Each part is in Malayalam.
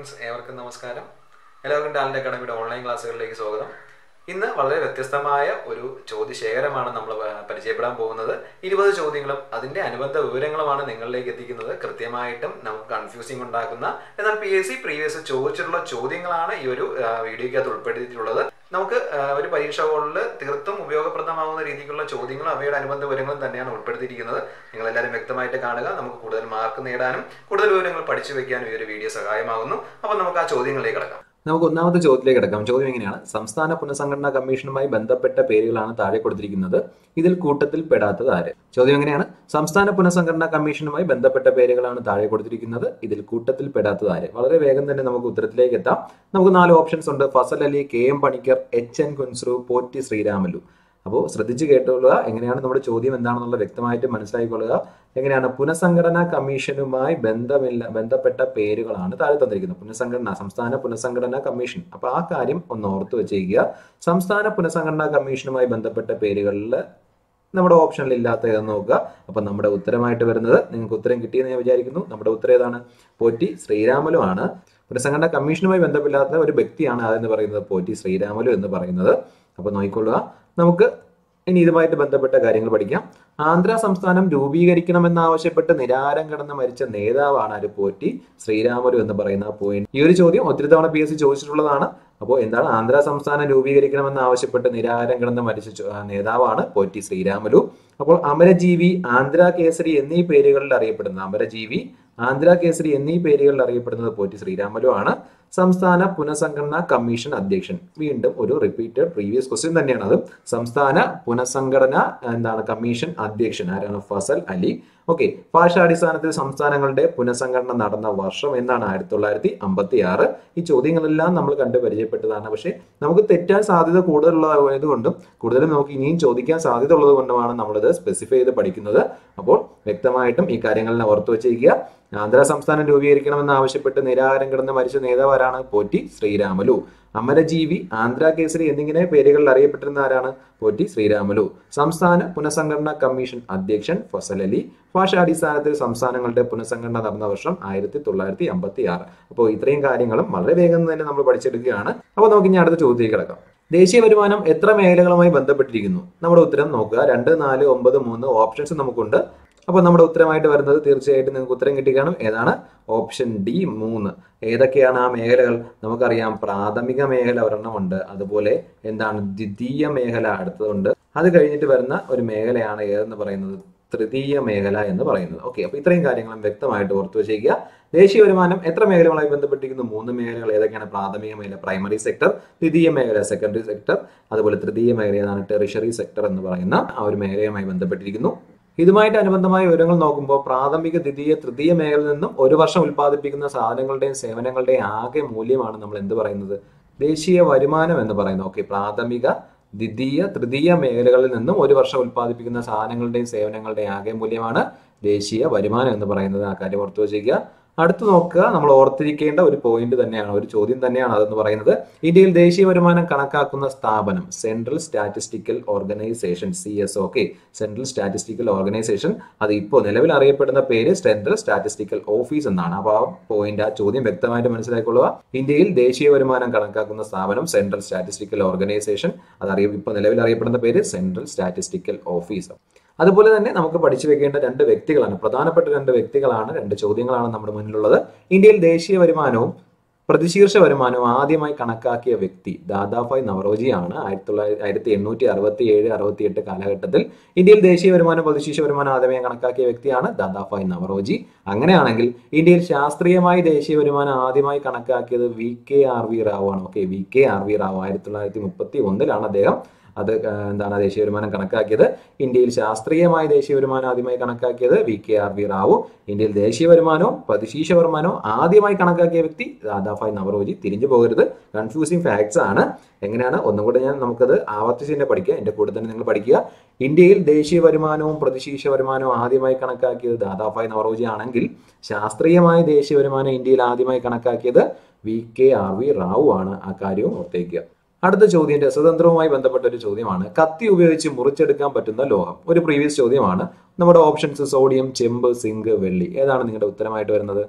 ഫ്രണ്ട്സ് ഏവർക്കും നമസ്കാരം എല്ലാവർക്കും ടാലന്റ് അക്കാഡമിയുടെ ഓൺലൈൻ ക്ലാസ്സുകളിലേക്ക് സ്വാഗതം ഇന്ന് വളരെ വ്യത്യസ്തമായ ഒരു ചോദ്യശേഖരമാണ് നമ്മൾ പ- പരിചയപ്പെടാൻ പോകുന്നത് ഇരുപത് ചോദ്യങ്ങളും അതിന്റെ അനുബന്ധ വിവരങ്ങളുമാണ് നിങ്ങളിലേക്ക് എത്തിക്കുന്നത് കൃത്യമായിട്ടും നമുക്ക് കൺഫ്യൂസിംഗ് ഉണ്ടാക്കുന്ന എന്നാൽ പി എസ് സി പ്രീവിയസ് ചോദിച്ചിട്ടുള്ള ചോദ്യങ്ങളാണ് ഈ ഒരു ആ, വീഡിയോയ്ക്കകത്ത് ഉൾപ്പെടുത്തിയിട്ടുള്ളത് നമുക്ക് ആ, ഒരു പരീക്ഷ ഹോളിൽ തീർത്തും ഉപയോഗപ്രദമാവുന്ന രീതിക്കുള്ള ചോദ്യങ്ങളും അവയുടെ അനുബന്ധ വിവരങ്ങളും തന്നെയാണ് ഉൾപ്പെടുത്തിയിരിക്കുന്നത് നിങ്ങൾ എല്ലാവരും വ്യക്തമായിട്ട് കാണുക നമുക്ക് കൂടുതൽ മാർക്ക് നേടാനും കൂടുതൽ വിവരങ്ങൾ പഠിച്ചു വെക്കാനും ഈ ഒരു വീഡിയോ സഹായമാകുന്നു അപ്പോൾ നമുക്ക് ആ ചോദ്യങ്ങളിലേക്ക് കിടക്കാം നമുക്ക് ഒന്നാമത്തെ ചോദ്യത്തിലേക്ക് കിടക്കാം ചോദ്യം എങ്ങനെയാണ് സംസ്ഥാന പുനഃസംഘടനാ കമ്മീഷനുമായി ബന്ധപ്പെട്ട പേരുകളാണ് താഴെ കൊടുത്തിരിക്കുന്നത് ഇതിൽ കൂട്ടത്തിൽ പെടാത്തത് ആര് ചോദ്യം എങ്ങനെയാണ് സംസ്ഥാന പുനഃസംഘടനാ കമ്മീഷനുമായി ബന്ധപ്പെട്ട പേരുകളാണ് താഴെ കൊടുത്തിരിക്കുന്നത് ഇതിൽ കൂട്ടത്തിൽ പെടാത്തത് ആര് വളരെ വേഗം തന്നെ നമുക്ക് ഉത്തരത്തിലേക്ക് എത്താം നമുക്ക് നാല് ഓപ്ഷൻസ് ഉണ്ട് Fazal Ali K M Panikkar H N Kunzru Potti Sriramulu അപ്പോൾ ശ്രദ്ധിച്ച് കേട്ടുകൊള്ളുക എങ്ങനെയാണ് നമ്മുടെ ചോദ്യം എന്താണെന്നുള്ള വ്യക്തമായിട്ട് മനസ്സിലാക്കിക്കൊള്ളുക എങ്ങനെയാണ് പുനഃസംഘടനാ കമ്മീഷനുമായി ബന്ധമില്ല ബന്ധപ്പെട്ട പേരുകളാണ് താഴെ തന്നിരിക്കുന്നത് പുനഃസംഘടന സംസ്ഥാന പുനഃസംഘടനാ കമ്മീഷൻ അപ്പൊ ആ കാര്യം ഒന്ന് ഓർത്ത് വെച്ചേക്കുക സംസ്ഥാന പുനഃസംഘടനാ കമ്മീഷനുമായി ബന്ധപ്പെട്ട പേരുകളിൽ നമ്മുടെ ഓപ്ഷനിൽ ഇല്ലാത്ത ഏതെന്ന് നോക്കുക അപ്പൊ നമ്മുടെ ഉത്തരമായിട്ട് വരുന്നത് നിങ്ങൾക്ക് ഉത്തരം കിട്ടിയെന്ന് ഞാൻ വിചാരിക്കുന്നു നമ്മുടെ ഉത്തരം ഏതാണ് പോറ്റി ശ്രീരാമലു ആണ് പുനഃസംഘടനാ കമ്മീഷനുമായി ബന്ധമില്ലാത്ത ഒരു വ്യക്തിയാണ് അതെന്ന് പറയുന്നത് പോറ്റി ശ്രീരാമലു എന്ന് പറയുന്നത് അപ്പൊ നോക്കിക്കൊള്ളുക നമുക്ക് ഇനി ഇതുമായിട്ട് ബന്ധപ്പെട്ട കാര്യങ്ങൾ പഠിക്കാം ആന്ധ്ര സംസ്ഥാനം രൂപീകരിക്കണമെന്നാവശ്യപ്പെട്ട് നിരാരം കടന്ന് മരിച്ച നേതാവാണ് ആര് പോറ്റി ശ്രീരാമലു എന്ന് പറയുന്ന പോയിന്റ് ഈ ഒരു ചോദ്യം ഒത്തിരി തവണ പി എസ് സി ചോദിച്ചിട്ടുള്ളതാണ് അപ്പോൾ എന്താണ് ആന്ധ്ര സംസ്ഥാനം രൂപീകരിക്കണമെന്ന് ആവശ്യപ്പെട്ട് നിരാരം കിടന്ന് മരിച്ച ചോ- ആ, നേതാവാണ് പോറ്റി ശ്രീരാമലു അപ്പോൾ അമരജീവി ആന്ധ്ര കേസരി എന്നീ പേരുകളിൽ അറിയപ്പെടുന്ന അമരജീവി ആന്ധ്ര കേസരി എന്നീ പേരുകളിൽ അറിയപ്പെടുന്നത് പോറ്റി ശ്രീരാമലു ആണ് സംസ്ഥാന പുനഃസംഘടനാ കമ്മീഷൻ അധ്യക്ഷൻ വീണ്ടും ഒരു റിപ്പീറ്റഡ് പ്രീവിയസ് ക്വസ്റ്റ്യൻ തന്നെയാണ് അത് സംസ്ഥാന പുനഃസംഘടന എന്താണ് കമ്മീഷൻ അധ്യക്ഷൻ ആരാണ് ഫസൽ അലി ഓക്കെ ഭാഷാടിസ്ഥാനത്തിൽ സംസ്ഥാനങ്ങളുടെ പുനഃസംഘടന നടന്ന വർഷം എന്നാണ് ആയിരത്തി തൊള്ളായിരത്തി അമ്പത്തി ആറ് ഈ ചോദ്യങ്ങളെല്ലാം നമ്മൾ കണ്ട് പരിചയപ്പെട്ടതാണ് പക്ഷേ നമുക്ക് തെറ്റാൻ സാധ്യത കൂടുതലുള്ളതായതുകൊണ്ടും കൂടുതലും നമുക്ക് ഇനിയും ചോദിക്കാൻ സാധ്യത ഉള്ളത് കൊണ്ടുമാണ് നമ്മളിത് സ്പെസിഫൈ ചെയ്ത് പഠിക്കുന്നത് അപ്പോൾ വ്യക്തമായിട്ടും ഈ കാര്യങ്ങളെല്ലാം ഓർത്തു വെച്ചിരിക്കുക ആന്ധ്ര സംസ്ഥാനം രൂപീകരിക്കണമെന്ന് ആവശ്യപ്പെട്ട് നിരാഹാരം കിടന്ന് മരിച്ച നേതാവാരാണ് പോറ്റി ശ്രീരാമലു അമരജീവി ആന്ധ്ര കേസരി എന്നിങ്ങനെ പേരുകളിൽ അറിയപ്പെട്ടിരുന്ന ആരാണ് പോറ്റി ശ്രീരാമലു സംസ്ഥാന പുനഃസംഘടനാ കമ്മീഷൻ അധ്യക്ഷൻ ഫസൽ അലി ഭാഷാടിസ്ഥാനത്തിൽ സംസ്ഥാനങ്ങളുടെ പുനഃസംഘടന നടന്ന വർഷം ആയിരത്തി തൊള്ളായിരത്തി അമ്പത്തി ആറ് അപ്പോൾ ഇത്രയും കാര്യങ്ങളും വളരെ വേഗം തന്നെ നമ്മൾ പഠിച്ചെടുക്കുകയാണ് അപ്പോൾ നമുക്ക് ഇനി അടുത്ത ചോദ്യത്തിലേക്ക് കിടക്കാം ദേശീയ വരുമാനം എത്ര മേഖലകളുമായി ബന്ധപ്പെട്ടിരിക്കുന്നു നമ്മുടെ ഉത്തരം നോക്കുക രണ്ട് നാല് ഒമ്പത് മൂന്ന് ഓപ്ഷൻസ് നമുക്കുണ്ട് അപ്പോൾ നമ്മുടെ ഉത്തരമായിട്ട് വരുന്നത് തീർച്ചയായിട്ടും നിങ്ങൾക്ക് ഉത്തരം കിട്ടിക്കാണും ഏതാണ് ഓപ്ഷൻ ഡി മൂന്ന് ഏതൊക്കെയാണ് ആ മേഖലകൾ നമുക്കറിയാം പ്രാഥമിക മേഖല ഒരെണ്ണമുണ്ട് അതുപോലെ എന്താണ് ദ്വിതീയ മേഖല അടുത്തതുണ്ട് അത് കഴിഞ്ഞിട്ട് വരുന്ന ഒരു മേഖലയാണ് ഏതെന്ന് പറയുന്നത് തൃതീയ മേഖല എന്ന് പറയുന്നത് ഓക്കെ അപ്പൊ ഇത്രയും കാര്യങ്ങളും വ്യക്തമായിട്ട് ഓർത്തു വെച്ചേക്കുക ദേശീയ വരുമാനം എത്ര മേഖലകളുമായി ബന്ധപ്പെട്ടിരിക്കുന്നു മൂന്ന് മേഖലകൾ ഏതൊക്കെയാണ് പ്രാഥമിക മേഖല പ്രൈമറി സെക്ടർ ദ്വിതീയ മേഖല സെക്കൻഡറി സെക്ടർ അതുപോലെ തൃതീയ മേഖല ഏതാണ് ടെറിഷറി സെക്ടർ എന്ന് പറയുന്ന ആ ഒരു മേഖലയുമായി ബന്ധപ്പെട്ടിരിക്കുന്നു ഇതുമായിട്ട് അനുബന്ധമായ വിവരങ്ങൾ നോക്കുമ്പോൾ പ്രാഥമിക ദ്വിതീയ തൃതീയ മേഖലയിൽ നിന്നും ഒരു വർഷം ഉൽപ്പാദിപ്പിക്കുന്ന സാധനങ്ങളുടെയും സേവനങ്ങളുടെയും ആകെ മൂല്യമാണ് നമ്മൾ എന്ത് പറയുന്നത് ദേശീയ വരുമാനം എന്ന് പറയുന്നത് ഓക്കെ പ്രാഥമിക ദ്വിതീയ തൃതീയ മേഖലകളിൽ നിന്നും ഒരു വർഷം ഉൽപ്പാദിപ്പിക്കുന്ന സാധനങ്ങളുടെയും സേവനങ്ങളുടെയും ആകെ മൂല്യമാണ് ദേശീയ വരുമാനം എന്ന് പറയുന്നത് ആ കാര്യം ഓർത്തു വെച്ചിരിക്കുക അടുത്ത് നോക്കുക നമ്മൾ ഓർത്തിരിക്കേണ്ട ഒരു പോയിന്റ് തന്നെയാണ് ഒരു ചോദ്യം തന്നെയാണ് അതെന്ന് പറയുന്നത് ഇന്ത്യയിൽ ദേശീയ വരുമാനം കണക്കാക്കുന്ന സ്ഥാപനം central statistical organisation C S okay central statistical organisation അത് ഇപ്പോൾ നിലവിൽ അറിയപ്പെടുന്ന പേര് സെൻട്രൽ സ്റ്റാറ്റിസ്റ്റിക്കൽ ഓഫീസ് എന്നാണ് അപ്പോൾ ആ പോയിന്റ് ആ ചോദ്യം വ്യക്തമായിട്ട് മനസ്സിലാക്കിക്കൊള്ളുക ഇന്ത്യയിൽ ദേശീയ വരുമാനം കണക്കാക്കുന്ന സ്ഥാപനം സെൻട്രൽ സ്റ്റാറ്റിസ്റ്റിക്കൽ ഓർഗനൈസേഷൻ അത് അറിയ ഇപ്പോൾ നിലവിൽ അറിയപ്പെടുന്ന പേര് സെൻട്രൽ സ്റ്റാറ്റിസ്റ്റിക്കൽ ഓഫീസ് അതുപോലെ തന്നെ നമുക്ക് പഠിച്ചു വെക്കേണ്ട രണ്ട് വ്യക്തികളാണ് പ്രധാനപ്പെട്ട രണ്ട് വ്യക്തികളാണ് രണ്ട് ചോദ്യങ്ങളാണ് നമ്മുടെ മുന്നിലുള്ളത് ഇന്ത്യയിൽ ദേശീയ വരുമാനവും പ്രതിശീർഷ വരുമാനവും ആദ്യമായി കണക്കാക്കിയ വ്യക്തി ദാദാഭായ് നവറോജിയാണ് ആയിരത്തി തൊള്ളായിരത്തി ആയിരത്തി എണ്ണൂറ്റി അറുപത്തി ഏഴ് അറുപത്തി എട്ട് കാലഘട്ടത്തിൽ ഇന്ത്യയിൽ ദേശീയ വരുമാനം പ്രതിശീർഷ വരുമാനം ആദ്യമായി കണക്കാക്കിയ വ്യക്തിയാണ് ദാദാഭായ് നവറോജി അങ്ങനെയാണെങ്കിൽ ഇന്ത്യയിൽ ശാസ്ത്രീയമായി ദേശീയ വരുമാനം ആദ്യമായി കണക്കാക്കിയത് V K R V Rao ആണ് okay V K R V Rao ആയിരത്തി തൊള്ളായിരത്തി മുപ്പത്തി ഒന്നിലാണ് അദ്ദേഹം അത് ആ, എന്താണ് ദേശീയ വരുമാനം കണക്കാക്കിയത് ഇന്ത്യയിൽ ശാസ്ത്രീയമായി ദേശീയ വരുമാനം ആദ്യമായി കണക്കാക്കിയത് V K R V Rao ഇന്ത്യയിൽ ദേശീയ വരുമാനവും പ്രതിശീർഷ വരുമാനവും ആദ്യമായി കണക്കാക്കിയ വ്യക്തി ദാദാഭായ് നവറോജി തിരിഞ്ഞു പോകരുത് കൺഫ്യൂസിങ് ഫാക്ട്സ് ആണ് എങ്ങനെയാണ് ഒന്നും കൂടെ ഞാൻ നമുക്കത് ആവർത്തിച്ച് തന്നെ പഠിക്കുക എൻ്റെ കൂടെ തന്നെ നിങ്ങൾ പഠിക്കുക ഇന്ത്യയിൽ ദേശീയ വരുമാനവും പ്രതിശീർഷ വരുമാനവും ആദ്യമായി കണക്കാക്കിയത് ദാദാഭായ് നവറോജി ആണെങ്കിൽ ശാസ്ത്രീയമായ ദേശീയ വരുമാനം ഇന്ത്യയിൽ ആദ്യമായി കണക്കാക്കിയത് V K R V Rao ആണ് ആ കാര്യവും ഓർത്തേക്കുക അടുത്ത ചോദ്യം രസതന്ത്രവുമായി ബന്ധപ്പെട്ട ഒരു ചോദ്യമാണ് കത്തി ഉപയോഗിച്ച് മുറിച്ചെടുക്കാൻ പറ്റുന്ന ലോഹം ഒരു പ്രീവിയസ് ചോദ്യമാണ് നമ്മുടെ ഓപ്ഷൻസ് സോഡിയം ചെമ്പ് സിങ്ക് വെള്ളി ഏതാണ് നിങ്ങളുടെ ഉത്തരമായിട്ട് വരുന്നത്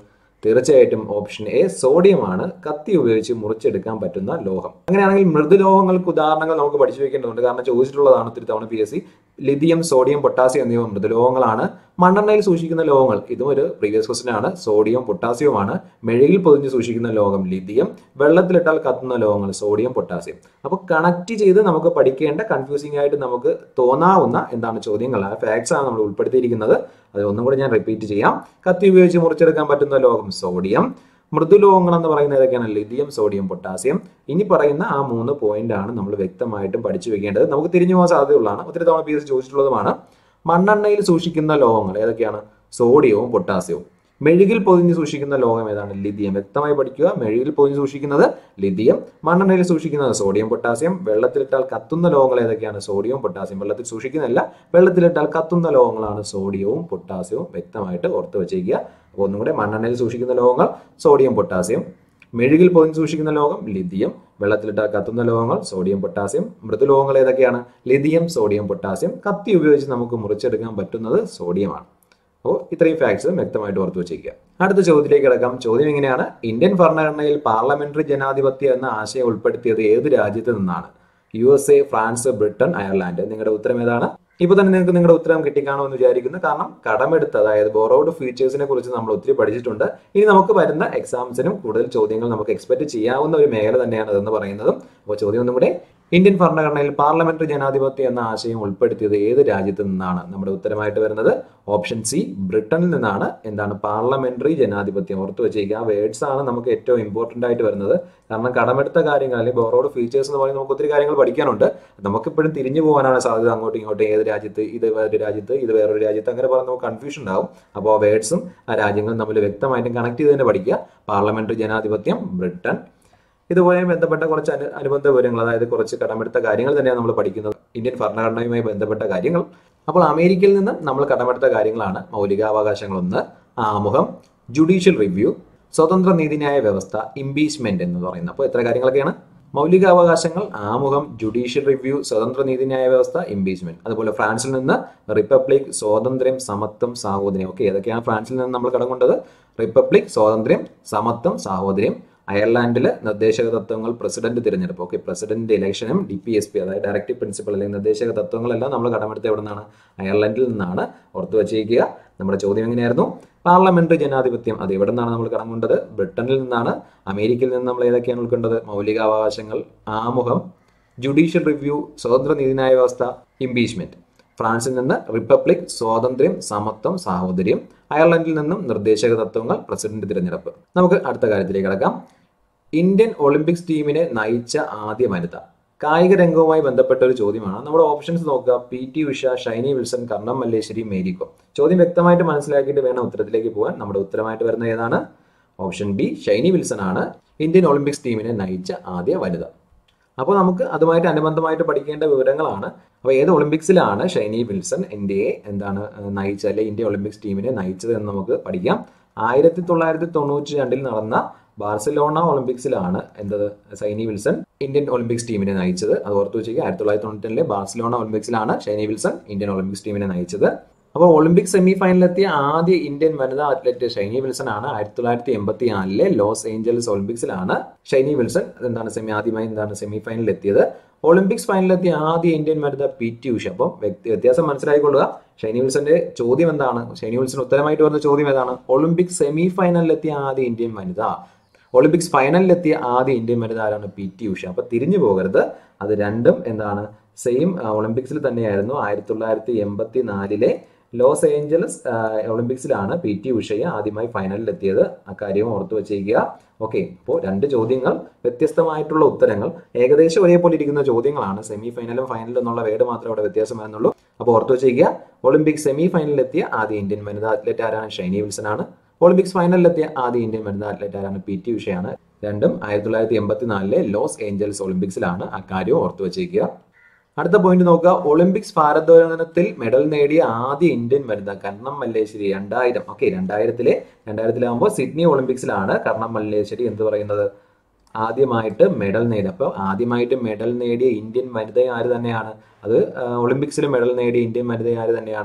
തീർച്ചയായിട്ടും ഓപ്ഷൻ എ സോഡിയമാണ് കത്തി ഉപയോഗിച്ച് മുറിച്ചെടുക്കാൻ പറ്റുന്ന ലോഹം അങ്ങനെയാണെങ്കിൽ മൃദുലോഹങ്ങൾക്ക് ഉദാഹരണങ്ങൾ നമുക്ക് പഠിച്ചു വെക്കേണ്ടതുണ്ട് കാരണം ചോദിച്ചിട്ടുള്ളതാണ് ഒത്തിരി തവണ P S C lithium sodium potassium എന്നിവ മൃദുലോഹങ്ങളാണ് മണ്ണെണ്ണയിൽ സൂക്ഷിക്കുന്ന ലോഹങ്ങൾ ഇതും ഒരു പ്രീവിയസ് ക്വസ്റ്റൻ ആണ് സോഡിയം പൊട്ടാസ്യവുമാണ് മെഴുകിൽ പൊതിഞ്ഞ് സൂക്ഷിക്കുന്ന ലോഹം ലിഥിയം വെള്ളത്തിലിട്ടാൽ കത്തുന്ന ലോഹങ്ങൾ സോഡിയം പൊട്ടാസ്യം അപ്പോൾ കണക്ട് ചെയ്ത് നമുക്ക് പഠിക്കേണ്ട കൺഫ്യൂസിംഗ് ആയിട്ട് നമുക്ക് തോന്നാവുന്ന എന്താണ് ചോദ്യങ്ങൾ ആ ഫാക്ട്സ് ആണ് നമ്മൾ ഉൾപ്പെടുത്തിയിരിക്കുന്നത് അത് ഒന്നും കൂടി ഞാൻ റിപ്പീറ്റ് ചെയ്യാം കത്തി ഉപയോഗിച്ച് മുറിച്ചെടുക്കാൻ പറ്റുന്ന ലോഹം സോഡിയം മൃദുലോഹങ്ങൾ എന്ന് പറയുന്നത് ഏതൊക്കെയാണ് ലിഥിയം സോഡിയം പൊട്ടാസ്യം ഇനി പറയുന്ന ആ മൂന്ന് പോയിന്റ് ആണ് നമ്മൾ വ്യക്തമായിട്ടും പഠിച്ചു വെക്കേണ്ടത് നമുക്ക് തിരിഞ്ഞു പോകാൻ സാധ്യതയുള്ളതാണ് ഒത്തിരി തവണ പി എസ് ചോദിച്ചിട്ടുള്ളതുമാണ് മണ്ണെണ്ണയിൽ സൂക്ഷിക്കുന്ന ലോഹങ്ങൾ ഏതൊക്കെയാണ് സോഡിയവും പൊട്ടാസ്യവും മെഴുകിൽ പൊതിഞ്ഞ് സൂക്ഷിക്കുന്ന ലോഹം ഏതാണ് ലിഥിയം വ്യക്തമായി പഠിക്കുക മെഴുകിൽ പൊതിഞ്ഞ് സൂക്ഷിക്കുന്നത് ലിഥിയം മണ്ണെണ്ണയിൽ സൂക്ഷിക്കുന്നത് സോഡിയം പൊട്ടാസ്യം വെള്ളത്തിലിട്ടാൽ കത്തുന്ന ലോഹങ്ങൾ ഏതൊക്കെയാണ് സോഡിയവും പൊട്ടാസ്യം വെള്ളത്തിൽ സൂക്ഷിക്കുന്നില്ല വെള്ളത്തിലിട്ടാൽ കത്തുന്ന ലോഹങ്ങളാണ് സോഡിയവും പൊട്ടാസ്യവും വ്യക്തമായിട്ട് ഓർത്ത് വെച്ചേക്കുക അപ്പോൾ ഒന്നും കൂടെ മണ്ണെണ്ണയിൽ സൂക്ഷിക്കുന്ന ലോഹങ്ങൾ സോഡിയം പൊട്ടാസ്യം മെഴുകിൽ പൊതിഞ്ഞ് സൂക്ഷിക്കുന്ന ലോഹം ലിഥിയം വെള്ളത്തിലിട്ടാൽ കത്തുന്ന ലോഹങ്ങൾ സോഡിയം പൊട്ടാസ്യം മൃദുലോഹങ്ങൾ ഏതൊക്കെയാണ് ലിഥിയം സോഡിയം പൊട്ടാസ്യം കത്തി ഉപയോഗിച്ച് നമുക്ക് മുറിച്ചെടുക്കാൻ പറ്റുന്നത് സോഡിയമാണ് അപ്പോൾ ഇത്രയും ഫാക്ട്സ് വ്യക്തമായിട്ട് ഓർത്ത് വെച്ചിരിക്കുക അടുത്ത ചോദ്യത്തിലേക്ക് കിടക്കാം ചോദ്യം എങ്ങനെയാണ് ഇന്ത്യൻ ഭരണഘടനയിൽ പാർലമെന്ററി ജനാധിപത്യം എന്ന ആശയം ഉൾപ്പെടുത്തിയത് ഏത് രാജ്യത്ത് നിന്നാണ് U S A France Britain Ireland നിങ്ങളുടെ ഉത്തരം ഏതാണ് ഇപ്പൊ തന്നെ നിങ്ങൾക്ക് നിങ്ങളുടെ ഉത്തരം കിട്ടിക്കാണുമെന്ന് വിചാരിക്കുന്നു കാരണം കടമെടുത്ത് അതായത് ബോറോഡ് ഫീച്ചേഴ്സിനെ കുറിച്ച് നമ്മൾ ഒത്തിരി പഠിച്ചിട്ടുണ്ട് ഇനി നമുക്ക് വരുന്ന എക്സാംസിനും കൂടുതൽ ചോദ്യങ്ങൾ നമുക്ക് എക്സ്പെക്ട് ചെയ്യാവുന്ന ഒരു മേഖല തന്നെയാണ് അതെന്ന് പറയുന്നതും അപ്പോൾ ചോദ്യം ഒന്നും കൂടെ ഇന്ത്യൻ ഭരണഘടനയിൽ പാർലമെന്ററി ജനാധിപത്യം എന്ന ആശയം ഉൾപ്പെടുത്തിയത് ഏത് രാജ്യത്ത് നിന്നാണ് നമ്മുടെ ഉത്തരമായിട്ട് വരുന്നത് ഓപ്ഷൻ സി ബ്രിട്ടനിൽ നിന്നാണ് എന്താണ് പാർലമെന്ററി ജനാധിപത്യം ഓർത്ത് വെച്ചേക്കുക ആ വേർഡ്സ് ആണ് നമുക്ക് ഏറ്റവും ഇമ്പോർട്ടന്റ് ആയിട്ട് വരുന്നത് കാരണം കടമെടുത്ത കാര്യങ്ങൾ അല്ലെങ്കിൽ ബോറോഡ് ഫീച്ചേഴ്സ് എന്ന് പറയുന്നത് നമുക്ക് ഒത്തിരി കാര്യങ്ങൾ പഠിക്കാനുണ്ട് നമുക്കിപ്പോഴും തിരിഞ്ഞു പോകാനാണ് സാധ്യത അങ്ങോട്ടും ഇങ്ങോട്ടും ഏത് രാജ്യത്ത് ഇത് വേറൊരു രാജ്യത്ത് ഇത് വേറൊരു രാജ്യത്ത് അങ്ങനെ പറഞ്ഞ് നമുക്ക് കൺഫ്യൂഷൻ ഉണ്ടാവും അപ്പോൾ ആ വേർഡ്സും ആ രാജ്യങ്ങളും തമ്മിൽ വ്യക്തമായിട്ടും കണക്ട് ചെയ്ത് തന്നെ പഠിക്കുക പാർലമെന്ററി ജനാധിപത്യം ബ്രിട്ടൻ ഇതുപോലെ ബന്ധപ്പെട്ട കുറച്ച് അനു അനുബന്ധ വിവരങ്ങൾ അതായത് കുറച്ച് കടമെടുത്ത കാര്യങ്ങൾ തന്നെയാണ് നമ്മൾ പഠിക്കുന്നത് ഇന്ത്യൻ ഭരണഘടനയുമായി ബന്ധപ്പെട്ട കാര്യങ്ങൾ അപ്പോൾ അമേരിക്കയിൽ നിന്ന് നമ്മൾ കടമെടുത്ത കാര്യങ്ങളാണ് മൗലികാവകാശങ്ങൾ ഒന്ന് ആമുഖം ജുഡീഷ്യൽ റിവ്യൂ സ്വതന്ത്ര നീതിന്യായ വ്യവസ്ഥ ഇംപീച്ച്മെന്റ് എന്ന് പറയുന്നത് അപ്പോൾ എത്ര കാര്യങ്ങളൊക്കെയാണ് മൗലികാവകാശങ്ങൾ ആമുഖം ജുഡീഷ്യൽ റിവ്യൂ സ്വതന്ത്ര നീതിന്യായ വ്യവസ്ഥ ഇംപീച്ച്മെന്റ് അതുപോലെ ഫ്രാൻസിൽ നിന്ന് റിപ്പബ്ലിക് സ്വാതന്ത്ര്യം സമത്വം സാഹോദര്യം ഓക്കെ ഏതൊക്കെയാണ് ഫ്രാൻസിൽ നിന്ന് നമ്മൾ കടം കൊണ്ടത് റിപ്പബ്ലിക് സ്വാതന്ത്ര്യം സമത്വം സാഹോദര്യം അയർലാൻഡിൽ നിർദ്ദേശക തത്വങ്ങൾ പ്രസിഡന്റ് തിരഞ്ഞെടുപ്പ് ഓക്കെ പ്രസിഡന്റ് ഇലക്ഷനും ഡി പി എസ് പി അതായത് ഡയറക്റ്റീവ് പ്രിൻസിപ്പൾ അല്ലെങ്കിൽ നിർദ്ദേശക തത്വങ്ങളെല്ലാം നമ്മൾ കടമെടുത്ത എവിടെ നിന്നാണ് അയർലൻഡിൽ നിന്നാണ് ഓർത്തു വച്ചിരിക്കുക നമ്മുടെ ചോദ്യം എങ്ങനെയായിരുന്നു പാർലമെന്ററി ജനാധിപത്യം അത് എവിടെ നിന്നാണ് നമ്മൾ കടം കൊണ്ടത് ബ്രിട്ടനിൽ നിന്നാണ് അമേരിക്കയിൽ നിന്ന് നമ്മൾ ഏതൊക്കെയാണ് ഉൾക്കൊണ്ടത് മൗലികാവകാശങ്ങൾ ആമുഖം ജുഡീഷ്യൽ റിവ്യൂ സ്വതന്ത്ര നീതിന്യായ വ്യവസ്ഥ ഇംപീച്ച്മെന്റ് ഫ്രാൻസിൽ നിന്ന് റിപ്പബ്ലിക് സ്വാതന്ത്ര്യം സമത്വം സാഹോദര്യം അയർലൻഡിൽ നിന്നും നിർദ്ദേശക തത്വങ്ങൾ പ്രസിഡന്റ് തിരഞ്ഞെടുപ്പ് നമുക്ക് അടുത്ത കാര്യത്തിലേക്ക് കടക്കാം ഇന്ത്യൻ ഒളിമ്പിക്സ് ടീമിനെ നയിച്ച ആദ്യ വനിത കായിക രംഗവുമായി ബന്ധപ്പെട്ട ഒരു ചോദ്യമാണ് നമ്മുടെ ഓപ്ഷൻസ് നോക്കുക പി ടി ഉഷ ഷൈനി വിൽസൺ കർണം മല്ലേശ്വരി മേരിക്കോ ചോദ്യം വ്യക്തമായിട്ട് മനസ്സിലാക്കിയിട്ട് വേണം ഉത്തരത്തിലേക്ക് പോകാൻ നമ്മുടെ ഉത്തരമായിട്ട് വരുന്ന ഏതാണ് ഓപ്ഷൻ ബി ഷൈനി വിൽസൺ ആണ് ഇന്ത്യൻ ഒളിമ്പിക്സ് ടീമിനെ നയിച്ച ആദ്യ വനിത അപ്പോൾ നമുക്ക് അതുമായിട്ട് അനുബന്ധമായിട്ട് പഠിക്കേണ്ട വിവരങ്ങളാണ് അപ്പോൾ ഏത് ഒളിമ്പിക്സിലാണ് ഷൈനി വിൽസൺ ഇന്ത്യയെ എന്താണ് നയിച്ചത് അല്ലെ ഇന്ത്യ ഒളിമ്പിക്സ് ടീമിനെ നയിച്ചത് എന്ന് നമുക്ക് പഠിക്കാം ആയിരത്തി തൊള്ളായിരത്തി തൊണ്ണൂറ്റി രണ്ടിൽ നടന്ന ബാർസലോണ ഒളിമ്പിക്സിലാണ് എന്തത് സൈനി വിൽസൺ ഇന്ത്യൻ ഒളിമ്പിക്സ് ടീമിനെ നയിച്ചത് അത് ഓർത്തു വെച്ചേക്കുക ആയിരത്തി തൊള്ളായിരത്തി തൊണ്ണൂറ്റി രണ്ടിലെ ബാർസലോണ ഒളിമ്പിക്സിലാണ് ഷൈനി വിൽസൺ ഇന്ത്യൻ ഒളിമ്പിക്സ് ടീമിനെ നയിച്ചത് അപ്പോൾ ഒളിമ്പിക് സെമി ഫൈനലിലെത്തിയ ആദ്യ ഇന്ത്യൻ വനിതാ അത്ലറ്റ് ഷൈനി വിൽസൺ ആണ് ആയിരത്തി തൊള്ളായിരത്തി എൺപത്തി നാലിലെ ലോസ് ഏഞ്ചൽസ് ഒളിമ്പിക്സിലാണ് ഷൈനി വിൽസൺ എന്താണ് സെമി ആദ്യമായി എന്താണ് സെമി ഫൈനലിൽ എത്തിയത് ഒളിമ്പിക്സ് ഫൈനലിലെത്തിയ ആദ്യ ഇന്ത്യൻ വനിത പി ടി ഉഷ അപ്പം വ്യക്തി വ്യത്യാസം മനസ്സിലാക്കിക്കൊള്ളുക ഷൈനി വിൽസന്റെ ചോദ്യം എന്താണ് ഷൈനി വിൽസൺ ഉത്തരമായിട്ട് വരുന്ന ചോദ്യം ഏതാണ് ഒളിമ്പിക് സെമി ഫൈനലിലെത്തിയ ആദ്യ ഇന്ത്യൻ വനിത ഒളിമ്പിക്സ് ഫൈനലിലെത്തിയ ആദ്യ ഇന്ത്യൻ വനിത ആരാണ് പി ടി ഉഷ അപ്പൊ തിരിഞ്ഞു പോകരുത് അത് രണ്ടും എന്താണ് സെയിം ഒളിമ്പിക്സിൽ തന്നെയായിരുന്നു ആയിരത്തി തൊള്ളായിരത്തി എൺപത്തി നാലിലെ ലോസ് ഏഞ്ചലസ് ഒളിമ്പിക്സിലാണ് പി ടി ഉഷയെ ആദ്യമായി ഫൈനലിൽ എത്തിയത് അക്കാര്യവും ഓർത്തു വെച്ചിരിക്കുക ഓക്കെ അപ്പോൾ രണ്ട് ചോദ്യങ്ങൾ വ്യത്യസ്തമായിട്ടുള്ള ഉത്തരങ്ങൾ ഏകദേശം ഒരേപോലെ ഇരിക്കുന്ന ചോദ്യങ്ങളാണ് സെമി ഫൈനലും ഫൈനലും എന്നുള്ള വേർഡ് മാത്രമേ അവിടെ വ്യത്യാസം വരുന്നുള്ളൂ അപ്പോൾ ഓർത്തു വെച്ചിരിക്കുക ഒളിമ്പിക് സെമി ഫൈനലിൽ എത്തിയ ആദ്യ ഇന്ത്യൻ വനിതാ അത്ലറ്റ് ആരാണ് ഷൈനി വിൽസൺ ആണ് ഒളിമ്പിക്സ് ഫൈനലിലെത്തിയ ആദ്യ ഇന്ത്യൻ വനിതാ അത്ലറ്റ് ആരാണ് പി ടി ഉഷയാണ് രണ്ടും ആയിരത്തി തൊള്ളായിരത്തി എൺപത്തി നാലിലെ ലോസ് ഏഞ്ചൽസ് ഒളിമ്പിക്സിലാണ് അക്കാര്യവും ഓർത്തു വെച്ചിരിക്കുക അടുത്ത പോയിന്റ് നോക്കുക ഒളിമ്പിക്സ് ഭാരതോലനത്തിൽ മെഡൽ നേടിയ ആദ്യ ഇന്ത്യൻ വനിത കർണം മല്ലേശ്വരി രണ്ടായിരം ഓക്കെ രണ്ടായിരത്തിലെ രണ്ടായിരത്തിലാകുമ്പോൾ സിഡ്നി ഒളിമ്പിക്സിലാണ് കർണം മല്ലേശ്വരി എന്ത് പറയുന്നത് ആദ്യമായിട്ട് മെഡൽ നേടി അപ്പോൾ ആദ്യമായിട്ട് മെഡൽ നേടിയ ഇന്ത്യൻ വനിത ആര് തന്നെയാണ് അത് ഒളിമ്പിക്സിൽ മെഡൽ നേടിയ ഇന്ത്യൻ വനിത ആര് തന്നെയാണ്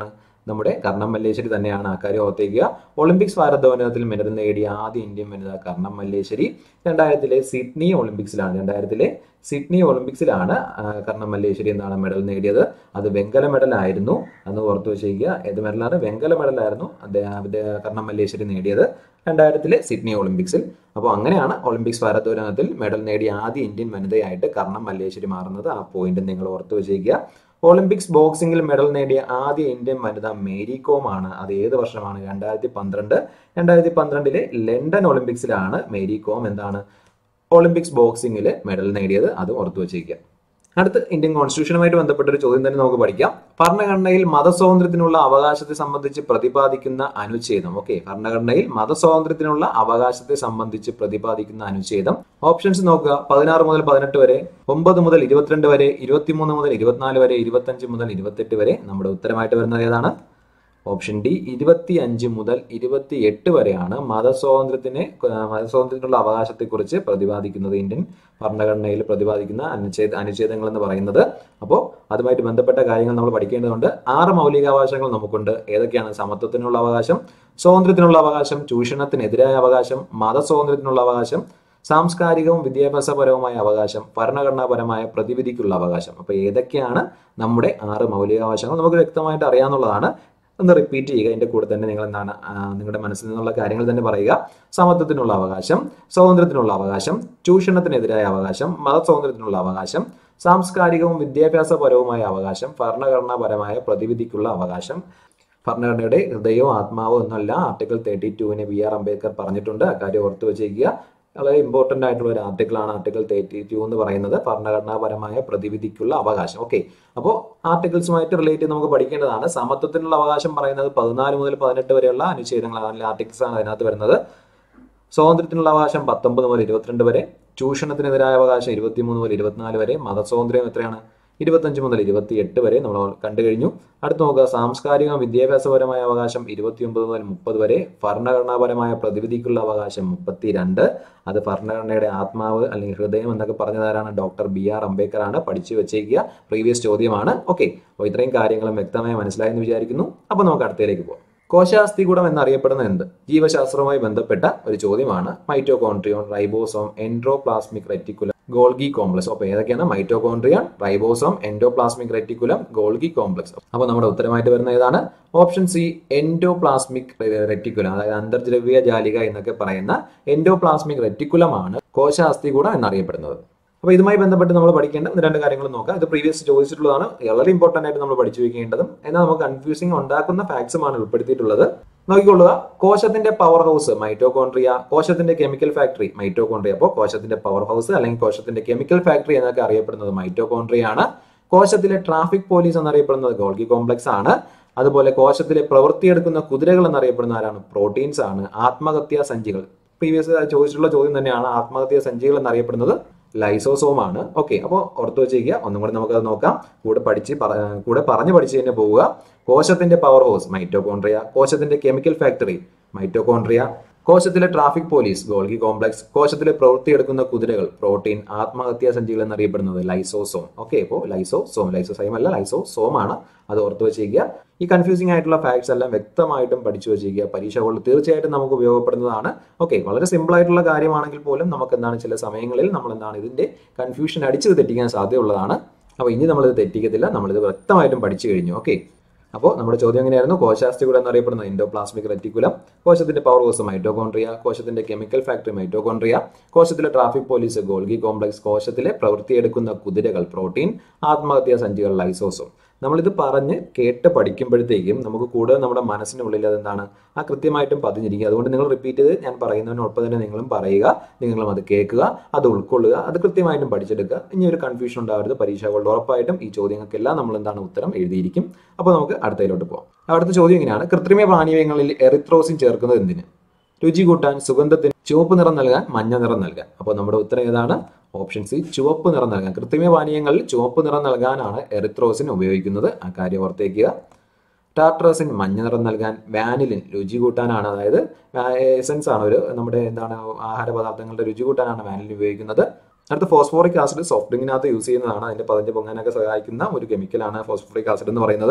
നമ്മുടെ കർണം മല്ലേശ്വരി തന്നെയാണ് അക്കാര്യം ഓർത്തേക്കുക ഒളിമ്പിക്സ് ഭാരതോലനത്തിൽ മെഡൽ നേടിയ ആദ്യ ഇന്ത്യൻ വനിത കർണം മല്ലേശ്വരി രണ്ടായിരത്തിലെ സിഡ്നി ഒളിമ്പിക്സിലാണ് രണ്ടായിരത്തിലെ സിഡ്നി ഒളിമ്പിക്സിലാണ് ആ, കർണം മല്ലേശ്വരി എന്നാണ് മെഡൽ നേടിയത് അത് വെങ്കല മെഡൽ ആയിരുന്നു അന്ന് ഓർത്തു വെച്ചിരിക്കുക ഏത് മെഡലാണ് വെങ്കല മെഡലായിരുന്നു അദ്ദേഹം അദ്ദേഹം കർണം മല്ലേശ്വരി നേടിയത് രണ്ടായിരത്തിലെ സിഡ്നി ഒളിമ്പിക്സിൽ അപ്പോൾ അങ്ങനെയാണ് ഒളിമ്പിക്സ് ഭാരതോലനത്തിൽ മെഡൽ നേടിയ ആദ്യ ഇന്ത്യൻ വനിതയായിട്ട് കർണം മല്ലേശ്വരി മാറുന്നത് ആ പോയിന്റ് നിങ്ങൾ ഓർത്തു വെച്ചിരിക്കുക ഒളിമ്പിക്സ് ബോക്സിംഗിൽ മെഡൽ നേടിയ ആദ്യ ഇന്ത്യൻ വനിത മേരി കോം ആണ് അത് ഏത് വർഷമാണ് രണ്ടായിരത്തി പന്ത്രണ്ട് രണ്ടായിരത്തി പന്ത്രണ്ടിലെ ലണ്ടൻ ഒളിമ്പിക്സിലാണ് മേരി കോം എന്താണ് ഒളിമ്പിക്സ് ബോക്സിംഗിൽ മെഡൽ നേടിയത് അത് ഓർത്തു വെച്ചിരിക്കുക അടുത്ത് ഇന്ത്യൻ കോൺസ്റ്റിറ്റ്യൂഷനുമായിട്ട് ബന്ധപ്പെട്ട ഒരു ചോദ്യം തന്നെ നമുക്ക് പഠിക്കാം ഭരണഘടനയിൽ മതസ്വാതന്ത്ര്യത്തിനുള്ള അവകാശത്തെ സംബന്ധിച്ച് പ്രതിപാദിക്കുന്ന അനുച്ഛേദം ഓക്കെ ഭരണഘടനയിൽ മതസ്വാതന്ത്ര്യത്തിനുള്ള അവകാശത്തെ സംബന്ധിച്ച് പ്രതിപാദിക്കുന്ന അനുച്ഛേദം ഓപ്ഷൻസ് നോക്കുക പതിനാറ് മുതൽ പതിനെട്ട് വരെ ഒമ്പത് മുതൽ ഇരുപത്തിരണ്ട് വരെ ഇരുപത്തിമൂന്ന് മുതൽ ഇരുപത്തിനാല് വരെ ഇരുപത്തഞ്ച് മുതൽ ഇരുപത്തെട്ട് വരെ നമ്മുടെ ഉത്തരമായിട്ട് വരുന്നത് ഏതാണ് ഓപ്ഷൻ ഡി ഇരുപത്തി അഞ്ച് മുതൽ ഇരുപത്തി എട്ട് വരെയാണ് മതസ്വാതന്ത്ര്യത്തിന് ഏഹ് മതസ്വാതന്ത്ര്യത്തിനുള്ള അവകാശത്തെക്കുറിച്ച് പ്രതിപാദിക്കുന്നത് ഇന്ത്യൻ ഭരണഘടനയിൽ പ്രതിപാദിക്കുന്ന അനുച്ഛേദ അനുച്ഛേദങ്ങൾ എന്ന് പറയുന്നത് അപ്പോൾ അതുമായിട്ട് ബന്ധപ്പെട്ട കാര്യങ്ങൾ നമ്മൾ പഠിക്കേണ്ടതുണ്ട് ആറ് മൗലികാവകാശങ്ങൾ നമുക്കുണ്ട് ഏതൊക്കെയാണ് സമത്വത്തിനുള്ള അവകാശം സ്വാതന്ത്ര്യത്തിനുള്ള അവകാശം ചൂഷണത്തിനെതിരായ അവകാശം മതസ്വാതന്ത്ര്യത്തിനുള്ള അവകാശം സാംസ്കാരികവും വിദ്യാഭ്യാസപരവുമായ അവകാശം ഭരണഘടനാപരമായ പ്രതിവിധിക്കുള്ള അവകാശം അപ്പൊ ഏതൊക്കെയാണ് നമ്മുടെ ആറ് മൗലികാവകാശങ്ങൾ നമുക്ക് വ്യക്തമായിട്ട് അറിയാവുന്നതാണ് ഒന്ന് റിപ്പീറ്റ് ചെയ്യുക അതിന്റെ കൂടെ തന്നെ നിങ്ങൾ എന്താണ് ആ, നിങ്ങളുടെ മനസ്സിൽ നിന്നുള്ള കാര്യങ്ങൾ തന്നെ പറയുക സമത്വത്തിനുള്ള അവകാശം സ്വാതന്ത്ര്യത്തിനുള്ള അവകാശം ചൂഷണത്തിനെതിരായ അവകാശം മതസ്വാതന്ത്ര്യത്തിനുള്ള അവകാശം സാംസ്കാരികവും വിദ്യാഭ്യാസപരവുമായ അവകാശം ഭരണഘടനാപരമായ പ്രതിവിധിക്കുള്ള അവകാശം ഭരണഘടനയുടെ ഹൃദയവും ആത്മാവും എന്നല്ല ആർട്ടിക്കിൾ തേർട്ടി ടുവിനെ ബി ആർ അംബേദ്കർ പറഞ്ഞിട്ടുണ്ട് അക്കാര്യം ഓർത്തു വെച്ചേക്കുക വളരെ ഇമ്പോർട്ടന്റ് ആയിട്ടുള്ള ഒരു ആർട്ടിക്കിളാണ് ആർട്ടിക്കിൾ തേർട്ടി ടു എന്ന് പറയുന്നത് ഭരണഘടനാപരമായ പ്രതിവിധിക്കുള്ള അവകാശം ഓക്കെ അപ്പോൾ ആർട്ടിക്കിൾസുമായിട്ട് റിലേറ്റ് ചെയ്ത് നമുക്ക് പഠിക്കേണ്ടതാണ് സമത്വത്തിനുള്ള അവകാശം പറയുന്നത് പതിനാല് മുതൽ പതിനെട്ട് വരെയുള്ള അനുച്ഛേദങ്ങളാണ് അല്ലെങ്കിൽ ആർട്ടിക്കിൾസ് ആണ് അതിനകത്ത് വരുന്നത് സ്വാതന്ത്ര്യത്തിനുള്ള അവകാശം പത്തൊമ്പത് മുതൽ ഇരുപത്തിരണ്ട് വരെ ചൂഷണത്തിനെതിരായ അവകാശം ഇരുപത്തിമൂന്ന് മുതൽ ഇരുപത്തിനാല് വരെ മതസ്വാതന്ത്ര്യം എത്രയാണ് ഇരുപത്തഞ്ച് മുതൽ ഇരുപത്തി എട്ട് വരെ നമ്മൾ കണ്ടു കഴിഞ്ഞു അടുത്ത് നോക്കുക സാംസ്കാരിക വിദ്യാഭ്യാസപരമായ അവകാശം ഇരുപത്തിയൊമ്പത് മുതൽ മുപ്പത് വരെ ഭരണഘടനാപരമായ പ്രതിവിധിക്കുള്ള അവകാശം മുപ്പത്തിരണ്ട് അത് ഭരണഘടനയുടെ ആത്മാവ് അല്ലെങ്കിൽ ഹൃദയം എന്നൊക്കെ പറഞ്ഞതാരാണ് ഡോക്ടർ ബി ആർ അംബേദ്കർ ആണ് പഠിച്ചു വെച്ചേക്കുക പ്രീവിയസ് ചോദ്യമാണ് ഓക്കെ അപ്പോൾ ഇത്രയും കാര്യങ്ങളും വ്യക്തമായി മനസ്സിലായെന്ന് വിചാരിക്കുന്നു അപ്പോൾ നമുക്ക് അടുത്തതിലേക്ക് പോകാം കോശാസ്ഥികൂടം എന്നറിയപ്പെടുന്ന എന്ത് ജീവശാസ്ത്രവുമായി ബന്ധപ്പെട്ട ഒരു ചോദ്യമാണ് mitochondrion ribosome endoplasmic reticulum Golgi complex അപ്പോൾ ഏതൊക്കെയാണ് mitochondria ribosome endoplasmic reticulum Golgi complex അപ്പോൾ നമ്മുടെ ഉത്തരമായിട്ട് വരുന്ന ഏതാണ് ഓപ്ഷൻ സി എൻഡോപ്ലാസ്മിക് റെറ്റിക്കുലം അതായത് അന്തർദ്രവ്യ ജാലിക എന്നൊക്കെ പറയുന്ന എൻഡോപ്ലാസ്മിക് റെറ്റിക്കുലമാണ് കോശാസ്ഥികൂടം എന്നറിയപ്പെടുന്നത് അപ്പോൾ ഇതുമായി ബന്ധപ്പെട്ട് നമ്മൾ പഠിക്കേണ്ട ഒന്ന് രണ്ട് കാര്യങ്ങൾ നോക്കാം ഇത് പ്രീവിയസ് ചോദിച്ചിട്ടുള്ളതാണ് വളരെ ഇമ്പോർട്ടന്റ് ആയിട്ട് നമ്മൾ പഠിച്ചു വെക്കേണ്ടതും എന്നാൽ നമുക്ക് കൺഫ്യൂസിംഗ് ഉണ്ടാക്കുന്ന ഫാക്ട്സുമാണ് ഉൾപ്പെടുത്തിയിട്ടുള്ളത് നോക്കിക്കൊള്ളുക കോശത്തിന്റെ പവർ ഹൗസ് മൈറ്റോകോൺട്രിയ കോശത്തിന്റെ കെമിക്കൽ ഫാക്ടറി മൈറ്റോകോൺട്രിയ അപ്പോൾ കോശത്തിന്റെ പവർ ഹൗസ് അല്ലെങ്കിൽ കോശത്തിന്റെ കെമിക്കൽ ഫാക്ടറി എന്നൊക്കെ അറിയപ്പെടുന്നത് മൈറ്റോകോൺട്രിയ ആണ് കോശത്തിലെ ട്രാഫിക് പോലീസ് എന്നറിയപ്പെടുന്നത് ഗോൾഗി കോംപ്ലക്സ് ആണ് അതുപോലെ കോശത്തിലെ പ്രവൃത്തിയെടുക്കുന്ന കുതിരകൾ എന്നറിയപ്പെടുന്ന ആരാണ് പ്രോട്ടീൻസ് ആണ് ആത്മഹത്യാ സഞ്ചികൾ പ്രീവിയസ് ചോദിച്ചിട്ടുള്ള ചോദ്യം തന്നെയാണ് ആത്മഹത്യാ സഞ്ചികൾ എന്നറിയപ്പെടുന്നത് ലൈസോസോം ആണ് ഓക്കെ അപ്പോൾ ഓർത്ത് വെച്ചിരിക്കുക ഒന്നും കൂടി നമുക്കത് നോക്കാം കൂടെ പഠിച്ച് പറ- കൂടെ പറഞ്ഞു പഠിച്ച് തന്നെ പോവുക കോശത്തിന്റെ പവർ ഹൗസ് മൈറ്റോകോൺട്രിയ കോശത്തിന്റെ കെമിക്കൽ ഫാക്ടറി മൈറ്റോകോൺട്രിയ കോശത്തിലെ ട്രാഫിക് പോലീസ് ഗോൾഗി കോംപ്ലക്സ് കോശത്തിലെ പ്രവൃത്തിയെടുക്കുന്ന കുതിരകൾ പ്രോട്ടീൻ ആത്മഹത്യാ സഞ്ചികൾ എന്നറിയപ്പെടുന്നത് ലൈസോസോം ഓക്കെ ഇപ്പോൾ ലൈസോസോം ലൈസോസൈം അല്ല ലൈസോസോം ആണ് അത് ഓർത്ത് വെച്ചിരിക്കുക ഈ കൺഫ്യൂസിംഗ് ആയിട്ടുള്ള ഫാക്ട്സ് എല്ലാം വ്യക്തമായിട്ടും പഠിച്ചു വെച്ചിരിക്കുക പരീക്ഷകളിൽ തീർച്ചയായിട്ടും നമുക്ക് ഉപയോഗപ്പെടുന്നതാണ് ഓക്കെ വളരെ സിമ്പിൾ ആയിട്ടുള്ള കാര്യമാണെങ്കിൽ പോലും നമുക്ക് എന്താണ് ചില സമയങ്ങളിൽ നമ്മൾ എന്താണ് ഇതിന്റെ കൺഫ്യൂഷൻ അടിച്ചത് തെറ്റിക്കാൻ സാധ്യതയുള്ളതാണ് അപ്പോൾ ഇനി നമ്മളിത് തെറ്റിക്കത്തില്ല നമ്മളിത് വ്യക്തമായിട്ടും പഠിച്ചു കഴിഞ്ഞു ഓക്കെ അപ്പോൾ നമ്മുടെ ചോദ്യം എങ്ങനെയായിരുന്നു കോശാസ്ഥികൂടം എന്നറിയപ്പെടുന്ന എൻഡോപ്ലാസ്മിക് റെറ്റിക്കുലം കോശത്തിന്റെ പവർ ഹോസ് മൈറ്റോകോൺട്രിയ കോശത്തിന്റെ കെമിക്കൽ ഫാക്ടറി മൈറ്റോകോൺട്രിയ കോശത്തിലെ ട്രാഫിക് പോലീസ് ഗോൾഗി കോംപ്ലക്സ് കോശത്തിലെ പ്രവൃത്തിയെടുക്കുന്ന കുതിരകൾ പ്രോട്ടീൻ ആത്മഹത്യാ സഞ്ചികൾ ലൈസോസും നമ്മളിത് പറഞ്ഞ് കേട്ട് പഠിക്കുമ്പോഴത്തേക്കും നമുക്ക് കൂടുതൽ നമ്മുടെ മനസ്സിനുള്ളിൽ അതെന്താണ് ആ കൃത്യമായിട്ടും പതിഞ്ഞിരിക്കുക അതുകൊണ്ട് നിങ്ങൾ റിപ്പീറ്റ് ചെയ്ത് ഞാൻ പറയുന്നതിനൊപ്പം തന്നെ നിങ്ങളും പറയുക നിങ്ങളും അത് കേൾക്കുക അത് ഉൾക്കൊള്ളുക അത് കൃത്യമായിട്ടും പഠിച്ചെടുക്കുക ഇനി ഒരു കൺഫ്യൂഷൻ ഉണ്ടാവരുത് പരീക്ഷകളിൽ ഉറപ്പായിട്ടും ഈ ചോദ്യങ്ങൾക്കെല്ലാം നമ്മൾ എന്താണ് ഉത്തരം എഴുതിയിരിക്കും അപ്പോൾ നമുക്ക് അടുത്തതിലോട്ട് പോകാം അടുത്ത ചോദ്യം ഇങ്ങനെയാണ് കൃത്രിമ പാനീയങ്ങളിൽ എറിത്രോസിൻ ചേർക്കുന്നത് എന്തിന് രുചി കൂട്ടാൻ സുഗന്ധത്തിന് ചുവപ്പ് നിറം നൽകാൻ മഞ്ഞ നിറം നൽകാൻ അപ്പോൾ നമ്മുടെ ഉത്തരം ഏതാണ് ഓപ്ഷൻ സി ചുവപ്പ് നിറം നൽകാൻ കൃത്രിമ പാനീയങ്ങളിൽ ചുവപ്പ് നിറം നൽകാനാണ് എറിത്രോസിൻ ഉപയോഗിക്കുന്നത് ആ കാര്യം ഓർത്തേക്കുക ടാട്രസിൻ മഞ്ഞ നിറം നൽകാൻ വാനിലിൻ രുചി കൂട്ടാനാണ് അതായത് എസൻസ് ആണ് ഒരു നമ്മുടെ എന്താണ് ആഹാര പദാർത്ഥങ്ങളുടെ രുചി കൂട്ടാനാണ് വാനിലിൻ ഉപയോഗിക്കുന്നത് അടുത്ത ഫോസ്ഫോറിക് ആസിഡ് സോഫ്റ്റ് ഡ്രിങ്കിനകത്ത് യൂസ് ചെയ്യുന്നതാണ് അതിന്റെ പതഞ്ഞ് പൊങ്ങാനൊക്കെ സഹായിക്കുന്ന ഒരു കെമിക്കലാണ് ഫോസ്ഫോറിക് ആസിഡ് എന്ന് പറയുന്നത്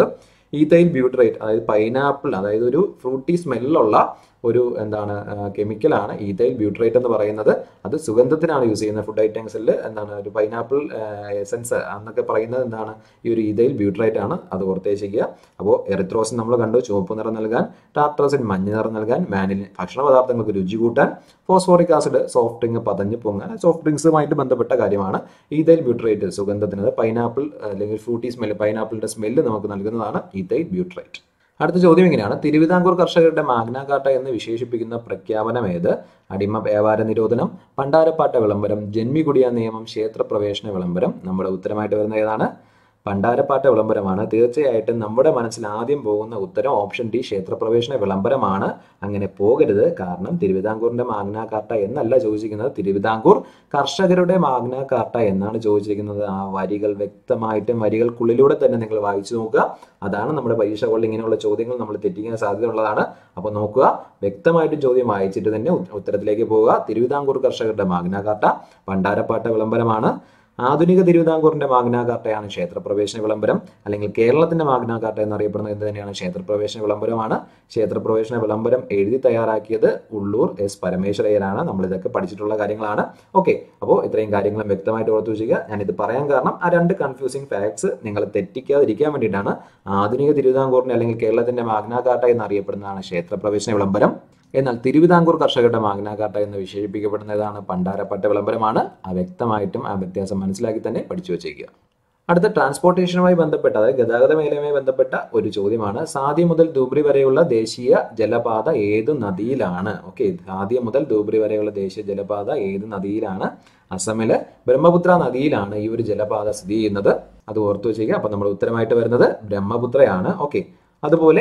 ഈതൈൽ ബ്യൂട്ടറേറ്റ് അതായത് പൈനാപ്പിൾ അതായത് ഒരു ഫ്രൂട്ടി സ്മെല്ലുള്ള ഒരു എന്താണ് കെമിക്കലാണ് ഈതൈൽ ബ്യൂട്ടറേറ്റ് എന്ന് പറയുന്നത് അത് സുഗന്ധത്തിനാണ് യൂസ് ചെയ്യുന്നത് ഫുഡ് ഐറ്റംസിൽ എന്താണ് ഒരു പൈനാപ്പിൾ എസൻസ് എന്നൊക്കെ പറയുന്നത് എന്താണ് ഈ ഒരു ഈതൈൽ ബ്യൂട്ടറേറ്റ് ആണ് അത് ഓർത്തേച്ചിരിക്കുക അപ്പോൾ എറിത്രോസിൻ നമ്മൾ കണ്ടു ചുവപ്പ് നിറം നൽകാൻ ടാട്രോസിൻ മഞ്ഞ നിറം നൽകാൻ മാനിലിൻ ഭക്ഷണ പദാർത്ഥങ്ങൾക്ക് രുചി കൂട്ടാൻ ഫോസ്ഫോറിക് ആസിഡ് സോഫ്റ്റ് ഡ്രിങ്ക് പതഞ്ഞ് പൊങ്ങാൻ സോഫ്റ്റ് ഡ്രിങ്ക്സുമായിട്ട് ബന്ധപ്പെട്ട കാര്യമാണ് ഈതൈൽ ബ്യൂട്ടറേറ്റ് സുഗന്ധത്തിന് പൈനാപ്പിൾ അല്ലെങ്കിൽ ഫ്രൂട്ടി സ്മെല്ല് പൈനാപ്പിളിന്റെ സ്മെല്ല് നമുക്ക് നൽകുന്നതാണ് ഈതൈൽ ബ്യൂട്ടറേറ്റ് അടുത്ത ചോദ്യം ഇങ്ങനെയാണ് തിരുവിതാംകൂർ കർഷകരുടെ മാഗ്ന കാർട്ട എന്ന് വിശേഷിപ്പിക്കുന്ന പ്രഖ്യാപനം ഏത് അടിമ വ്യാപാര നിരോധനം പണ്ടാരപ്പാട്ട വിളംബരം ജന്മികുടിയ നിയമം ക്ഷേത്രപ്രവേശന വിളംബരം നമ്മുടെ ഉത്തരമായിട്ട് വരുന്ന ഏതാണ് പണ്ടാരപ്പാട്ട വിളംബരമാണ് തീർച്ചയായിട്ടും നമ്മുടെ മനസ്സിൽ ആദ്യം പോകുന്ന ഉത്തരം ഓപ്ഷൻ ഡി ക്ഷേത്രപ്രവേശന വിളംബരമാണ് അങ്ങനെ പോകരുത് കാരണം തിരുവിതാംകൂറിന്റെ മാഗ്ന കാർട്ട എന്നല്ല ചോദിച്ചിരിക്കുന്നത് തിരുവിതാംകൂർ കർഷകരുടെ മാഗ്ന കാർട്ട എന്നാണ് ചോദിച്ചിരിക്കുന്നത് ആ വരികൾ വ്യക്തമായിട്ടും വരികൾക്കുള്ളിലൂടെ തന്നെ നിങ്ങൾ വായിച്ചു നോക്കുക അതാണ് നമ്മുടെ പരീക്ഷകളിൽ ഇങ്ങനെയുള്ള ചോദ്യങ്ങൾ നമ്മൾ തെറ്റിക്കാൻ സാധ്യതയുള്ളതാണ് അപ്പോൾ നോക്കുക വ്യക്തമായിട്ടും ചോദ്യം വായിച്ചിട്ട് തന്നെ ഉത്തരത്തിലേക്ക് പോവുക തിരുവിതാംകൂർ കർഷകരുടെ മാഗ്ന കാർട്ട പണ്ടാരപ്പാട്ട വിളംബരമാണ് ആധുനിക തിരുവിതാംകൂറിന്റെ മാഗ്ന കാർട്ടയാണ് ക്ഷേത്രപ്രവേശന വിളംബരം അല്ലെങ്കിൽ കേരളത്തിന്റെ മാഗ്ന കാർട്ട എന്നറിയപ്പെടുന്നത് എന്ത് തന്നെയാണ് ക്ഷേത്രപ്രവേശന വിളംബരമാണ് ക്ഷേത്രപ്രവേശന വിളംബരം എഴുതി തയ്യാറാക്കിയത് ഉള്ളൂർ എസ് പരമേശ്വരയ്യനാണ് നമ്മൾ ഇതൊക്കെ പഠിച്ചിട്ടുള്ള കാര്യങ്ങളാണ് ഓക്കെ അപ്പോൾ ഇത്രയും കാര്യങ്ങളും വ്യക്തമായിട്ട് ഓർത്തു വെച്ചിരിക്കുക ഞാനിത് പറയാൻ കാരണം ആ രണ്ട് കൺഫ്യൂസിങ് ഫാക്ട്സ് നിങ്ങൾ തെറ്റിക്കാതിരിക്കാൻ വേണ്ടിയിട്ടാണ് ആധുനിക തിരുവിതാംകൂറിന്റെ അല്ലെങ്കിൽ കേരളത്തിന്റെ മാഗ്ന കാർട്ട എന്നറിയപ്പെടുന്നതാണ് ക്ഷേത്രപ്രവേശന വിളംബരം എന്നാൽ തിരുവിതാംകൂർ കർഷകരുടെ മാഗ്ന കാർട്ട എന്ന് വിശേഷിപ്പിക്കപ്പെടുന്നതാണ് പണ്ടാരപ്പട്ട വിളംബരമാണ് ആ വ്യക്തമായിട്ടും ആ വ്യത്യാസം മനസ്സിലാക്കി തന്നെ പഠിച്ചു വച്ചേക്കുക അടുത്ത ട്രാൻസ്പോർട്ടേഷനുമായി ബന്ധപ്പെട്ട അതായത് ഗതാഗത മേഖലയുമായി ബന്ധപ്പെട്ട ഒരു ചോദ്യമാണ് സാധ്യ മുതൽ ധൂബ്രി വരെയുള്ള ദേശീയ ജലപാത ഏത് നദിയിലാണ് ഓക്കെ സാധ്യ മുതൽ ധൂബ്രി വരെയുള്ള ദേശീയ ജലപാത ഏത് നദിയിലാണ് അസമില് ബ്രഹ്മപുത്ര നദിയിലാണ് ഈ ഒരു ജലപാത സ്ഥിതി ചെയ്യുന്നത് അത് ഓർത്തു വെച്ചേക്കുക അപ്പൊ നമ്മുടെ ഉത്തരമായിട്ട് വരുന്നത് ബ്രഹ്മപുത്രയാണ് ഓക്കെ അതുപോലെ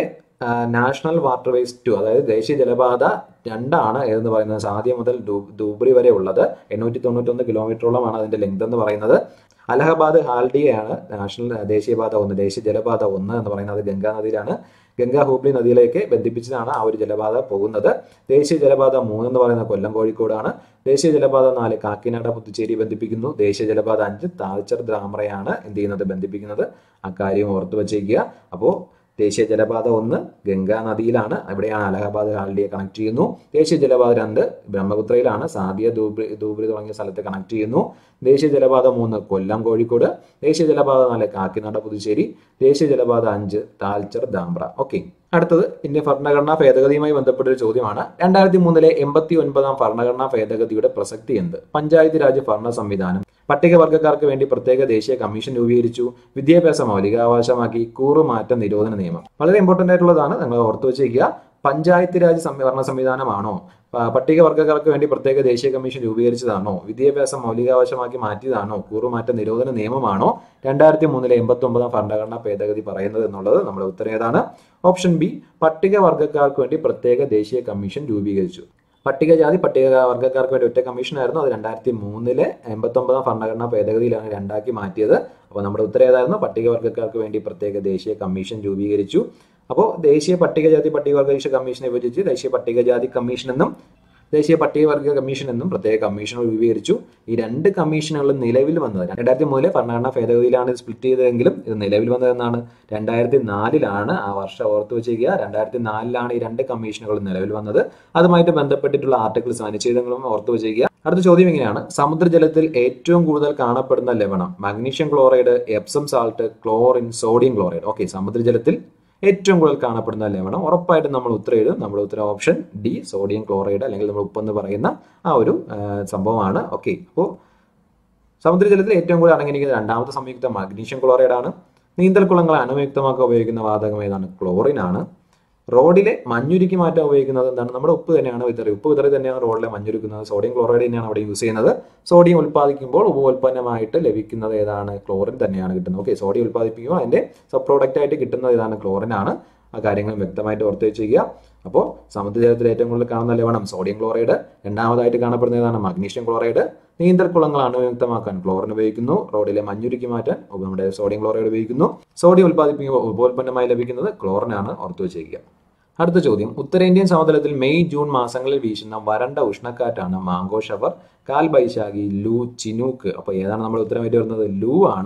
നാഷണൽ വാട്ടർവേസ് ടു അതായത് ദേശീയ ജലപാത രണ്ടാണ് എന്ന് പറയുന്നത് സാധ്യ മുതൽ ധൂബ്രി വരെ ഉള്ളത് എണ്ണൂറ്റി തൊണ്ണൂറ്റൊന്ന് കിലോമീറ്ററോളമാണ് അതിന്റെ ലെങ്ത് എന്ന് പറയുന്നത് അലഹബാദ് ഹാൽഡിയയാണ് നാഷണൽ ദേശീയപാത ഒന്ന് ദേശീയ ജലപാത ഒന്ന് എന്ന് പറയുന്നത് ഗംഗാ നദിയിലാണ് ഗംഗാ ഹൂബ്ലി നദിയിലേക്ക് ബന്ധിപ്പിച്ചതാണ് ആ ഒരു ജലപാത പോകുന്നത് ദേശീയ ജലപാത മൂന്ന് എന്ന് പറയുന്നത് കൊല്ലം കോഴിക്കോടാണ് ദേശീയ ജലപാത നാല് കാക്കിനാട പുതുച്ചേരി ബന്ധിപ്പിക്കുന്നു ദേശീയ ജലപാത അഞ്ച് താഴ്ചർ ദ്രാമറയാണ് എന്ത് ചെയ്യുന്നത് ബന്ധിപ്പിക്കുന്നത് അക്കാര്യം ഓർത്തു വച്ചേക്കുക അപ്പോൾ ദേശീയ ജലപാത ഒന്ന് ഗംഗാ നദിയിലാണ് അവിടെയാണ് അലഹബാദ് ഹാൽഡിയെ കണക്ട് ചെയ്യുന്നു ദേശീയ ജലപാത രണ്ട് ബ്രഹ്മപുത്രയിലാണ് സാദിയ ധൂബ്രി ധൂബ്രി തുടങ്ങിയ സ്ഥലത്തെ കണക്ട് ചെയ്യുന്നു ദേശീയ ജലപാത മൂന്ന് കൊല്ലം കോഴിക്കോട് ദേശീയ ജലപാത നാല് കാക്കിനാട പുതുശ്ശേരി ദേശീയ ജലപാത അഞ്ച് താൽച്ചർ ദാംബ്ര ഓക്കെ അടുത്തത് ഇന്ത്യൻ ഭരണഘടനാ ഭേദഗതിയുമായി ബന്ധപ്പെട്ട ഒരു ചോദ്യമാണ് രണ്ടായിരത്തി മൂന്നിലെ എൺപത്തി ഒൻപതാം ഭരണഘടനാ ഭേദഗതിയുടെ പ്രസക്തി എന്ത് പഞ്ചായത്ത് രാജ് ഭരണ സംവിധാനം പട്ടികവർഗ്ഗക്കാർക്ക് വേണ്ടി പ്രത്യേക ദേശീയ കമ്മീഷൻ രൂപീകരിച്ചു വിദ്യാഭ്യാസം മൗലികാവകാശമാക്കി കൂറുമാറ്റം നിരോധന നിയമം വളരെ ഇമ്പോർട്ടന്റ് ആയിട്ടുള്ളതാണ് നിങ്ങൾ ഓർത്തു വെച്ചിരിക്കുക പഞ്ചായത്ത് രാജ് ഭരണ സംവിധാനമാണോ പട്ടികവർഗ്ഗക്കാർക്ക് വേണ്ടി പ്രത്യേക ദേശീയ കമ്മീഷൻ രൂപീകരിച്ചതാണോ വിദ്യാഭ്യാസം മൗലികാവകാശമാക്കി മാറ്റിയതാണോ കൂറുമാറ്റ നിരോധന നിയമമാണോ രണ്ടായിരത്തി മൂന്നിലെ എൺപത്തി ഒമ്പതാം ഭരണഘടനാ ഭേദഗതി പറയുന്നത് എന്നുള്ളത് നമ്മുടെ ഉത്തരം ഏതാണ് ഓപ്ഷൻ ബി പട്ടികവർഗ്ഗക്കാർക്ക് വേണ്ടി പ്രത്യേക ദേശീയ കമ്മീഷൻ രൂപീകരിച്ചു പട്ടികജാതി പട്ടിക വർഗ്ഗക്കാർക്ക് വേണ്ടി ഒറ്റ കമ്മീഷനായിരുന്നു അത് രണ്ടായിരത്തി മൂന്നിലെ എൺപത്തി ഒമ്പതാം ഭരണഘടനാ ഭേദഗതിയിലാണ് രണ്ടാക്കി മാറ്റിയത് അപ്പോൾ നമ്മുടെ ഉത്തരം ഏതായിരുന്നു പട്ടികവർഗ്ഗക്കാർക്ക് വേണ്ടി പ്രത്യേക ദേശീയ കമ്മീഷൻ രൂപീകരിച്ചു അപ്പോൾ ദേശീയ പട്ടികജാതി പട്ടികവർഗ കമ്മീഷനെ വിഭജിച്ച് ദേശീയ പട്ടികജാതി കമ്മീഷൻ എന്നും ദേശീയ പട്ടികവർഗ കമ്മീഷൻ എന്നും പ്രത്യേക കമ്മീഷനുകൾ രൂപീകരിച്ചു ഈ രണ്ട് കമ്മീഷനുകളും നിലവിൽ വന്നത് രണ്ടായിരത്തി മൂന്നിലെ ഭരണഘടനാ ഭേദഗതിയിലാണ് ഇത് സ്പ്ലിറ്റ് ചെയ്തതെങ്കിലും ഇത് നിലവിൽ വന്നതെന്നാണ് രണ്ടായിരത്തി നാലിലാണ് ആ വർഷം ഓർത്തു വെച്ചിരിക്കുക രണ്ടായിരത്തി നാലിലാണ് ഈ രണ്ട് കമ്മീഷനുകളും നിലവിൽ വന്നത് അതുമായിട്ട് ബന്ധപ്പെട്ടിട്ടുള്ള ആർട്ടിക്കിൾസ് അനുച്ഛേദങ്ങളും ഓർത്തു വെച്ചിരിക്കുക അടുത്ത ചോദ്യം ഇങ്ങനെയാണ് സമുദ്രജലത്തിൽ ഏറ്റവും കൂടുതൽ കാണപ്പെടുന്ന ലവണം magnesium chloride Epsom salt chlorine sodium chloride okay സമുദ്രജലത്തിൽ ഏറ്റവും കൂടുതൽ കാണപ്പെടുന്ന ലവണം ഉറപ്പായിട്ടും നമ്മൾ ഉത്തരം എഴുതും നമ്മുടെ ഉത്തരം ഓപ്ഷൻ ഡി സോഡിയം ക്ലോറൈഡ് അല്ലെങ്കിൽ നമ്മൾ ഉപ്പെന്ന് പറയുന്ന ആ ഒരു സംഭവമാണ് ഓക്കെ അപ്പോൾ സമുദ്രജലത്തിൽ ഏറ്റവും കൂടുതൽ അടങ്ങിയിരിക്കുന്ന രണ്ടാമത്തെ സംയുക്തം മഗ്നീഷ്യം ക്ലോറൈഡ് ആണ് നീന്തൽക്കുളങ്ങളെ അണുയുക്തമാക്കാൻ ഉപയോഗിക്കുന്ന വാതകം ഏതാണ് ക്ലോറിൻ ആണ് റോഡിലെ മഞ്ഞുരുക്കി മാറ്റാൻ ഉപയോഗിക്കുന്നത് എന്താണ് നമ്മുടെ ഉപ്പ് തന്നെയാണ് വിതറി ഉപ്പ് വിതറി തന്നെയാണ് റോഡിലെ മഞ്ഞുരുക്കുന്നത് സോഡിയം ക്ലോറൈഡ് തന്നെയാണ് അവിടെ യൂസ് ചെയ്യുന്നത് സോഡിയം ഉൽപ്പാദിക്കുമ്പോൾ ഉപോൽപ്പന്നമായിട്ട് ലഭിക്കുന്നത് ഏതാണ് ക്ലോറിൻ തന്നെയാണ് കിട്ടുന്നത് ഓക്കെ സോഡിയം ഉൽപ്പാദിപ്പിക്കുമ്പോൾ അതിന്റെ സബ് പ്രോഡക്റ്റ് ആയിട്ട് കിട്ടുന്നത് ഏതാണ് ക്ലോറിൻ ആണ് ആ കാര്യങ്ങൾ വ്യക്തമായിട്ട് ഓർത്ത് വെച്ചിരിക്കുക അപ്പോൾ സമുദ്രജലത്തിൽ ഏറ്റവും കൂടുതൽ കാണുന്ന ലവണം സോഡിയം ക്ലോറൈഡ് രണ്ടാമതായിട്ട് കാണപ്പെടുന്ന ഏതാണ് മഗ്നീഷ്യം ക്ലോറൈഡ് നീന്തൽക്കുളങ്ങൾ അണുയുക്തമാക്കാൻ ക്ലോറിൻ ഉപയോഗിക്കുന്നു റോഡിലെ മഞ്ഞുരുക്കി മാറ്റാൻ നമ്മുടെ സോഡിയം ക്ലോറൈഡ് ഉപയോഗിക്കുന്നു സോഡിയം ഉൽപ്പാദിപ്പിക്കുമ്പോൾ ഉപോൽപ്പന്നമായി ലഭിക്കുന്നത് ക്ലോറിൻ ആണ് ഓർത്തു വെച്ചിരിക്കുക അടുത്ത ചോദ്യം ഉത്തരേന്ത്യൻ സമതലത്തിൽ മെയ് ജൂൺ മാസങ്ങളിൽ വീശുന്ന വരണ്ട ഉഷ്ണക്കാറ്റാണ് മാങ്കോ ഷവർ കാൽ ബൈശാഖി ലൂ ചിനൂക്ക് അപ്പോൾ ഏതാണ് നമ്മുടെ ഉത്തരമായിട്ട് വരുന്നത് ലൂ ആണ്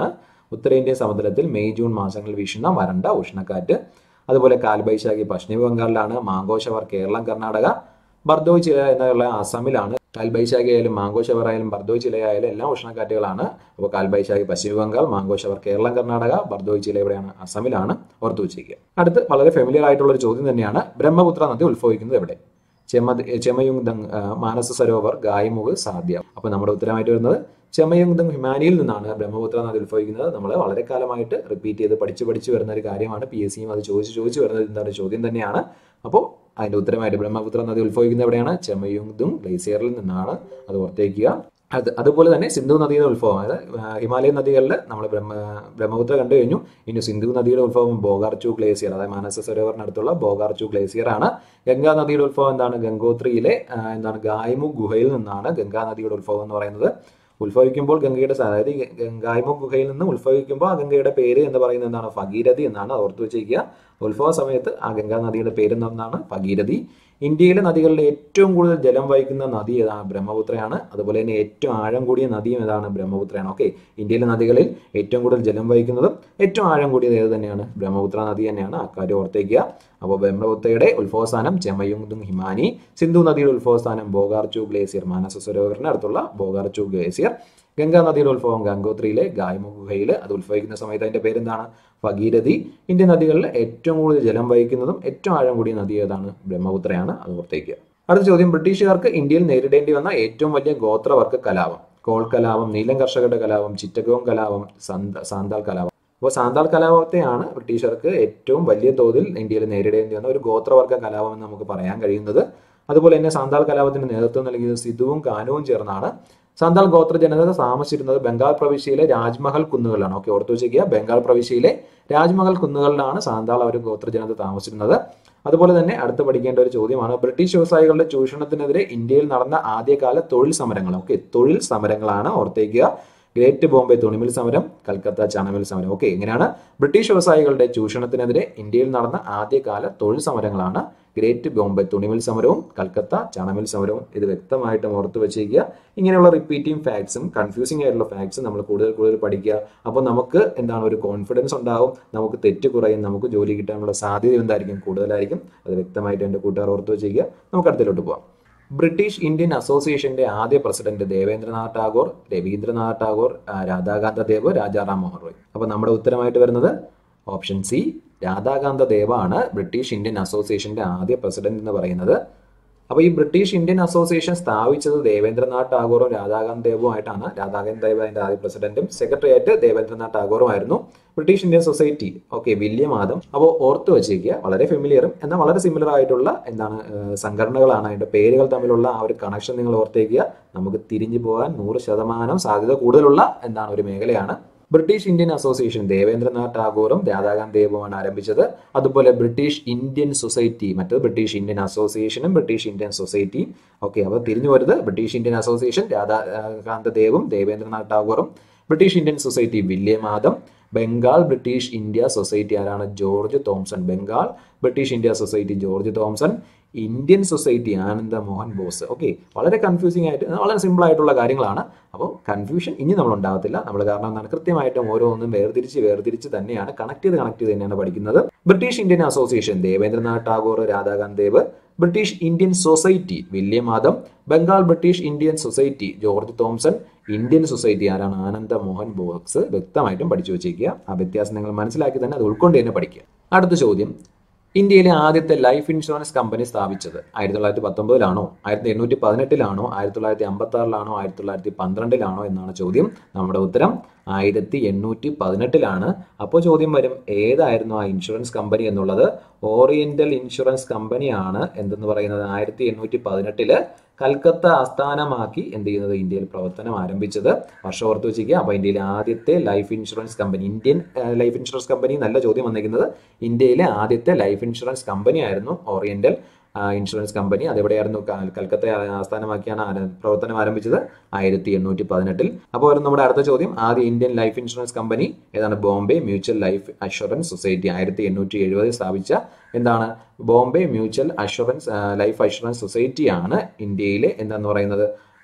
ഉത്തരേന്ത്യൻ സമുദ്രത്തിൽ മെയ് ജൂൺ മാസങ്ങളിൽ വീശുന്ന വരണ്ട ഉഷ്ണക്കാറ്റ് അതുപോലെ കാൽബൈശാഖി പശ്ചിമ ബംഗാളിലാണ് മാങ്കോഷവർ കേരളം കർണാടക ബർദോയ് ചില എന്നുള്ള ആസാമിലാണ് കാൽബൈശാഖി ആയാലും മാങ്കോഷവർ ആയാലും ബർദോയ് ചിലയായാലും എല്ലാം ഉഷ്ണക്കാറ്റുകളാണ് അപ്പോൾ കാൽബൈശാഖി പശ്ചിമ ബംഗാൾ മാങ്കോഷവർ കേരളം കർണാടക ബർദോയ് ചില എവിടെയാണ് അസമിലാണ് ഓർത്തു വെച്ചിരിക്കുക അടുത്ത് വളരെ ഫെമിലിയർ ആയിട്ടുള്ള ഒരു ചോദ്യം തന്നെയാണ് ബ്രഹ്മപുത്ര നദി ഉത്ഭവിക്കുന്നത് എവിടെ ചെമ ചെമയുങ്ദങ് മാനസ സരോവർ ഗായ്മുഖ് സാധ്യ അപ്പൊ നമ്മുടെ ഉത്തരമായിട്ട് വരുന്നത് ചെമയുങ്ദങ് ഹിമാനിയിൽ നിന്നാണ് ബ്രഹ്മപുത്ര നദി ഉത്ഭവിക്കുന്നത് നമ്മൾ വളരെ കാലമായിട്ട് റിപ്പീറ്റ് ചെയ്ത് പഠിച്ച് പഠിച്ച് വരുന്ന ഒരു കാര്യമാണ് പി എസ് സിയും അത് ചോദിച്ച് ചോദിച്ച് വരുന്നത് എന്താണ് ചോദ്യം തന്നെയാണ് അപ്പോൾ അതിന്റെ ഉത്തരമായിട്ട് ബ്രഹ്മപുത്ര നദി ഉത്ഭവിക്കുന്നത് എവിടെയാണ് ചെമയുങ്ദും ഗ്ലേസിയറിൽ നിന്നാണ് അത് ഓർത്തേക്കുക അത് അതുപോലെ തന്നെ സിന്ധു നദിയുടെ ഉത്ഭവം അതായത് ഹിമാലയൻ നദികളിൽ നമ്മൾ ബ്രഹ്മ ബ്രഹ്മപുത്ര കണ്ടു കഴിഞ്ഞു ഇനി സിന്ധു നദിയുടെ ഉത്ഭവം ബോഗാർച്ചു ഗ്ലേസിയർ അതായത് മാനസ സരോവറിനടുത്തുള്ള ബോഗാർച്ചു ഗ്ലേസിയർ ആണ് ഗംഗാ നദിയുടെ ഉത്ഭവം എന്താണ് ഗംഗോത്രിയിലെ എന്താണ് ഗായ്മു ഗുഹയിൽ നിന്നാണ് ഗംഗാ നദിയുടെ ഉത്ഭവം എന്ന് പറയുന്നത് ഉത്ഭവിക്കുമ്പോൾ ഗംഗയുടെ അതായത് ഗായ്മു ഗുഹയിൽ നിന്ന് ഉത്ഭവിക്കുമ്പോൾ ആ ഗംഗയുടെ പേര് എന്ന് പറയുന്നത് എന്താണ് ഭഗീരഥി എന്നാണ് ഓർത്തു വെച്ചിരിക്കുക ഉത്ഭവ സമയത്ത് ആ ഗംഗാ നദിയുടെ പേര് എന്താണ് ഭഗീരഥി ഇന്ത്യയിലെ നദികളിൽ ഏറ്റവും കൂടുതൽ ജലം വഹിക്കുന്ന നദി ഏതാണ് ബ്രഹ്മപുത്രയാണ് അതുപോലെ തന്നെ ഏറ്റവും ആഴം കൂടിയ നദിയും ഏതാണ് ബ്രഹ്മപുത്രയാണ് ഓക്കെ ഇന്ത്യയിലെ നദികളിൽ ഏറ്റവും കൂടുതൽ ജലം വഹിക്കുന്നതും ഏറ്റവും ആഴം കൂടിയത് ഏത് തന്നെയാണ് ബ്രഹ്മപുത്ര നദി തന്നെയാണ് അക്കാര്യം ഓർത്തേക്കുക അപ്പോൾ ബ്രഹ്മപുത്രയുടെ ഉത്ഭവസ്ഥാനം ചെമയുങ്തും ഹിമാനി സിന്ധു നദിയുടെ ഉത്ഭവസ്ഥാനം ബോഗാർച്ചു ഗ്ലേസിയർ മാനസ സരോവറിന് അടുത്തുള്ള ബോഗാർച്ചു ഗ്ലേസിയർ ഗംഗാ നദിയുടെ ഉത്ഭവം ഗംഗോത്രിയിലെ ഗായ്മു ഗുഹയിൽ അത് ഉത്ഭവിക്കുന്ന സമയത്ത് അതിന്റെ പേരെന്താണ് ഭഗീരഥി ഇന്ത്യൻ നദികളിൽ ഏറ്റവും കൂടുതൽ ജലം വഹിക്കുന്നതും ഏറ്റവും ആഴം കൂടിയ നദി ഏതാണ് ബ്രഹ്മപുത്രയാണ് അത് ഓർത്തേക്കുക അടുത്ത ചോദ്യം ബ്രിട്ടീഷുകാർക്ക് ഇന്ത്യയിൽ നേരിടേണ്ടി വന്ന ഏറ്റവും വലിയ ഗോത്രവർഗ കലാപം കോൾ കലാപം നീലം കർഷകരുടെ കലാപം ചിറ്റഗോം കലാപം സാന്താൾ കലാപം അപ്പോൾ സാന്താൾ കലാപത്തെയാണ് ബ്രിട്ടീഷുകാർക്ക് ഏറ്റവും വലിയ തോതിൽ ഇന്ത്യയിൽ നേരിടേണ്ടി വന്ന ഒരു ഗോത്രവർഗ കലാപം എന്ന് നമുക്ക് പറയാൻ കഴിയുന്നത് അതുപോലെ തന്നെ സാന്താൾ കലാപത്തിന് നേതൃത്വം നൽകിയത് സിധുവും കാനുവും ചേർന്നാണ് സാന്താൾ ഗോത്ര ജനത താമസിച്ചിരുന്നത് ബംഗാൾ പ്രവിശ്യയിലെ രാജ്മഹൽ കുന്നുകളിലാണ് ഓക്കെ ഓർത്തു വെച്ചിരിക്കുക ബംഗാൾ പ്രവിശ്യയിലെ രാജ്മഹൽ കുന്നുകളിലാണ് സാന്താൾ അവർ ഗോത്ര ജനത താമസിച്ചിരുന്നത് അതുപോലെ തന്നെ അടുത്ത് പഠിക്കേണ്ട ഒരു ചോദ്യമാണ് ബ്രിട്ടീഷ് വ്യവസായികളുടെ ചൂഷണത്തിനെതിരെ ഇന്ത്യയിൽ നടന്ന ആദ്യകാല തൊഴിൽ സമരങ്ങൾ ഓക്കെ തൊഴിൽ സമരങ്ങളാണ് ഓർത്തേക്കുക ഗ്രേറ്റ് ബോംബെ തുണിമിൽ സമരം കൽക്കത്ത ചണമിൽ സമരം ഓക്കെ ഇങ്ങനെയാണ് ബ്രിട്ടീഷ് വ്യവസായികളുടെ ചൂഷണത്തിനെതിരെ ഇന്ത്യയിൽ നടന്ന ആദ്യകാല തൊഴിൽ സമരങ്ങളാണ് ഗ്രേറ്റ് ബോംബെ തുണിമിൽ സമരവും കൽക്കത്ത ചണമിൽ സമരവും ഇത് വ്യക്തമായിട്ടും ഓർത്തു വെച്ചിരിക്കുക ഇങ്ങനെയുള്ള റിപ്പീറ്റിംഗ് ഫാക്ട്സും കൺഫ്യൂസിംഗ് ആയിട്ടുള്ള ഫാക്ട്സും നമ്മൾ കൂടുതൽ കൂടുതൽ പഠിക്കുക അപ്പോൾ നമുക്ക് എന്താണ് ഒരു കോൺഫിഡൻസ് ഉണ്ടാവും നമുക്ക് തെറ്റ് കുറയും നമുക്ക് ജോലി കിട്ടാനുള്ള സാധ്യത എന്തായിരിക്കും കൂടുതലായിരിക്കും അത് വ്യക്തമായിട്ട് എൻ്റെ കൂട്ടുകാർ ഓർത്തു വെച്ചിരിക്കുക നമുക്ക് അടുത്തിലോട്ട് പോകാം ബ്രിട്ടീഷ് ഇന്ത്യൻ അസോസിയേഷന്റെ ആദ്യ പ്രസിഡന്റ് ദേവേന്ദ്രനാഥ് ടാഗോർ രവീന്ദ്രനാഥ് ടാഗോർ രാധാകാന്ത ദേവ് രാജാറാം മോഹൻ റോയ് അപ്പൊ നമ്മുടെ ഉത്തരമായിട്ട് വരുന്നത് ഓപ്ഷൻ സി രാധാകാന്ത ദേവാണ് ബ്രിട്ടീഷ് ഇന്ത്യൻ അസോസിയേഷന്റെ ആദ്യ പ്രസിഡന്റ് എന്ന് പറയുന്നത് അപ്പോൾ ഈ ബ്രിട്ടീഷ് ഇന്ത്യൻ അസോസിയേഷൻ സ്ഥാപിച്ചത് ദേവേന്ദ്രനാഥ് ടാഗോറും രാധാകാന്ത് ദേവുമായിട്ടാണ് രാധാകാന്ത് ദേവ് അതിന്റെ ആദ്യ പ്രസിഡന്റും സെക്രട്ടറി ആയിട്ട് ദേവേന്ദ്രനാഥ് ടാഗോറുമായിരുന്നു British Indian society okay William Adam അപ്പോൾ ഓർത്ത് വെച്ചേക്കുക വളരെ ഫെമിലിയറും എന്നാൽ വളരെ സിമിലർ ആയിട്ടുള്ള എന്താണ് സംഘടനകളാണ് അതിന്റെ പേരുകൾ തമ്മിലുള്ള ആ ഒരു കണക്ഷൻ നിങ്ങൾ ഓർത്തേക്കുക നമുക്ക് തിരിഞ്ഞു പോകാൻ നൂറ് ശതമാനം സാധ്യത കൂടുതലുള്ള എന്താണ് ഒരു മേഖലയാണ് ബ്രിട്ടീഷ് ഇന്ത്യൻ അസോസിയേഷൻ ദേവേന്ദ്രനാഥ് ടാഗോറും രാധാകാന്ത് ദേവുമാണ് ആരംഭിച്ചത് അതുപോലെ ബ്രിട്ടീഷ് ഇന്ത്യൻ സൊസൈറ്റി മറ്റത് ബ്രിട്ടീഷ് ഇന്ത്യൻ അസോസിയേഷനും ബ്രിട്ടീഷ് ഇന്ത്യൻ സൊസൈറ്റിയും ഓക്കെ അപ്പോൾ തിരിഞ്ഞു വരുന്നത് ബ്രിട്ടീഷ് ഇന്ത്യൻ അസോസിയേഷൻ രാധാകാന്ത ദേവും ദേവേന്ദ്രനാഥ് ടാഗോറും British Indian society William Adam Bengal British India society ആരാണ് George Thomson Bengal British India society George Thomson Indian society Ananda Mohan Bose okay വളരെ കൺഫ്യൂസിംഗ് ആയിട്ട് വളരെ സിമ്പിൾ ആയിട്ടുള്ള കാര്യങ്ങളാണ് അപ്പോൾ കൺഫ്യൂഷൻ ഇനി നമ്മൾ ഉണ്ടാകത്തില്ല നമ്മൾ കാരണം എന്താണ് കൃത്യമായിട്ടും ഓരോന്നും വേർതിരിച്ച് വേർതിരിച്ച് തന്നെയാണ് കണക്ട് ചെയ്ത് കണക്ട് ചെയ്ത് തന്നെയാണ് പഠിക്കുന്നത് British Indian association Debendranath Tagore Radhakant Dev British Indian society William Adam Bengal British Indian society George Thomson Indian society ആരാണ് ആനന്ദ മോഹൻ ബോക്സ് വ്യക്തമായിട്ടും പഠിച്ചു വെച്ചേക്കുക ആ വ്യത്യാസം നിങ്ങൾ മനസ്സിലാക്കി തന്നെ അത് ഉൾക്കൊണ്ട് തന്നെ പഠിക്കുക അടുത്ത ചോദ്യം ഇന്ത്യയിലെ ആദ്യത്തെ ലൈഫ് ഇൻഷുറൻസ് കമ്പനി സ്ഥാപിച്ചത് ആയിരത്തി തൊള്ളായിരത്തി പത്തൊമ്പതിലാണോ ആയിരത്തി എണ്ണൂറ്റി പതിനെട്ടിലാണോ ആയിരത്തി തൊള്ളായിരത്തി അമ്പത്തി ആറിലാണോ ആയിരത്തി തൊള്ളായിരത്തി പന്ത്രണ്ടിലാണോ എന്നാണ് ചോദ്യം നമ്മുടെ ഉത്തരം ആയിരത്തി എണ്ണൂറ്റി പതിനെട്ടിലാണ് അപ്പോൾ ചോദ്യം വരും ഏതായിരുന്നു ആ ഇൻഷുറൻസ് കമ്പനി എന്നുള്ളത് ഓറിയന്റൽ ഇൻഷുറൻസ് കമ്പനിയാണ് എന്തെന്ന് പറയുന്നത് ആയിരത്തി എണ്ണൂറ്റി പതിനെട്ടില് കൽക്കത്ത ആസ്ഥാനമാക്കി എന്ത് ചെയ്യുന്നത് ഇന്ത്യയിൽ പ്രവർത്തനം ആരംഭിച്ചത് വർഷം ഓർത്ത് വെച്ചിരിക്കുക അപ്പോൾ ഇന്ത്യയിലെ ആദ്യത്തെ life insurance company Indian life insurance company നല്ല ചോദ്യം വന്നിരിക്കുന്നത് ഇന്ത്യയിലെ ആദ്യത്തെ ലൈഫ് ഇൻഷുറൻസ് കമ്പനി ആയിരുന്നു ഓറിയന്റൽ ഇൻഷുറൻസ് കമ്പനി അതെവിടെയായിരുന്നു കൽക്കത്ത ആസ്ഥാനമാക്കിയാണ് പ്രവർത്തനം ആരംഭിച്ചത് ആയിരത്തി എണ്ണൂറ്റി പതിനെട്ടിൽ അപ്പോൾ നമ്മുടെ അടുത്ത ചോദ്യം ആദ്യ ഇന്ത്യൻ ലൈഫ് ഇൻഷുറൻസ് കമ്പനി ഏതാണ് Bombay mutual life assurance society ആയിരത്തി എണ്ണൂറ്റി എഴുപതിൽ സ്ഥാപിച്ച എന്താണ് Bombay mutual assurance life assurance സൊസൈറ്റിയാണ് ഇന്ത്യയിലെ എന്താന്ന് പറയുന്നത്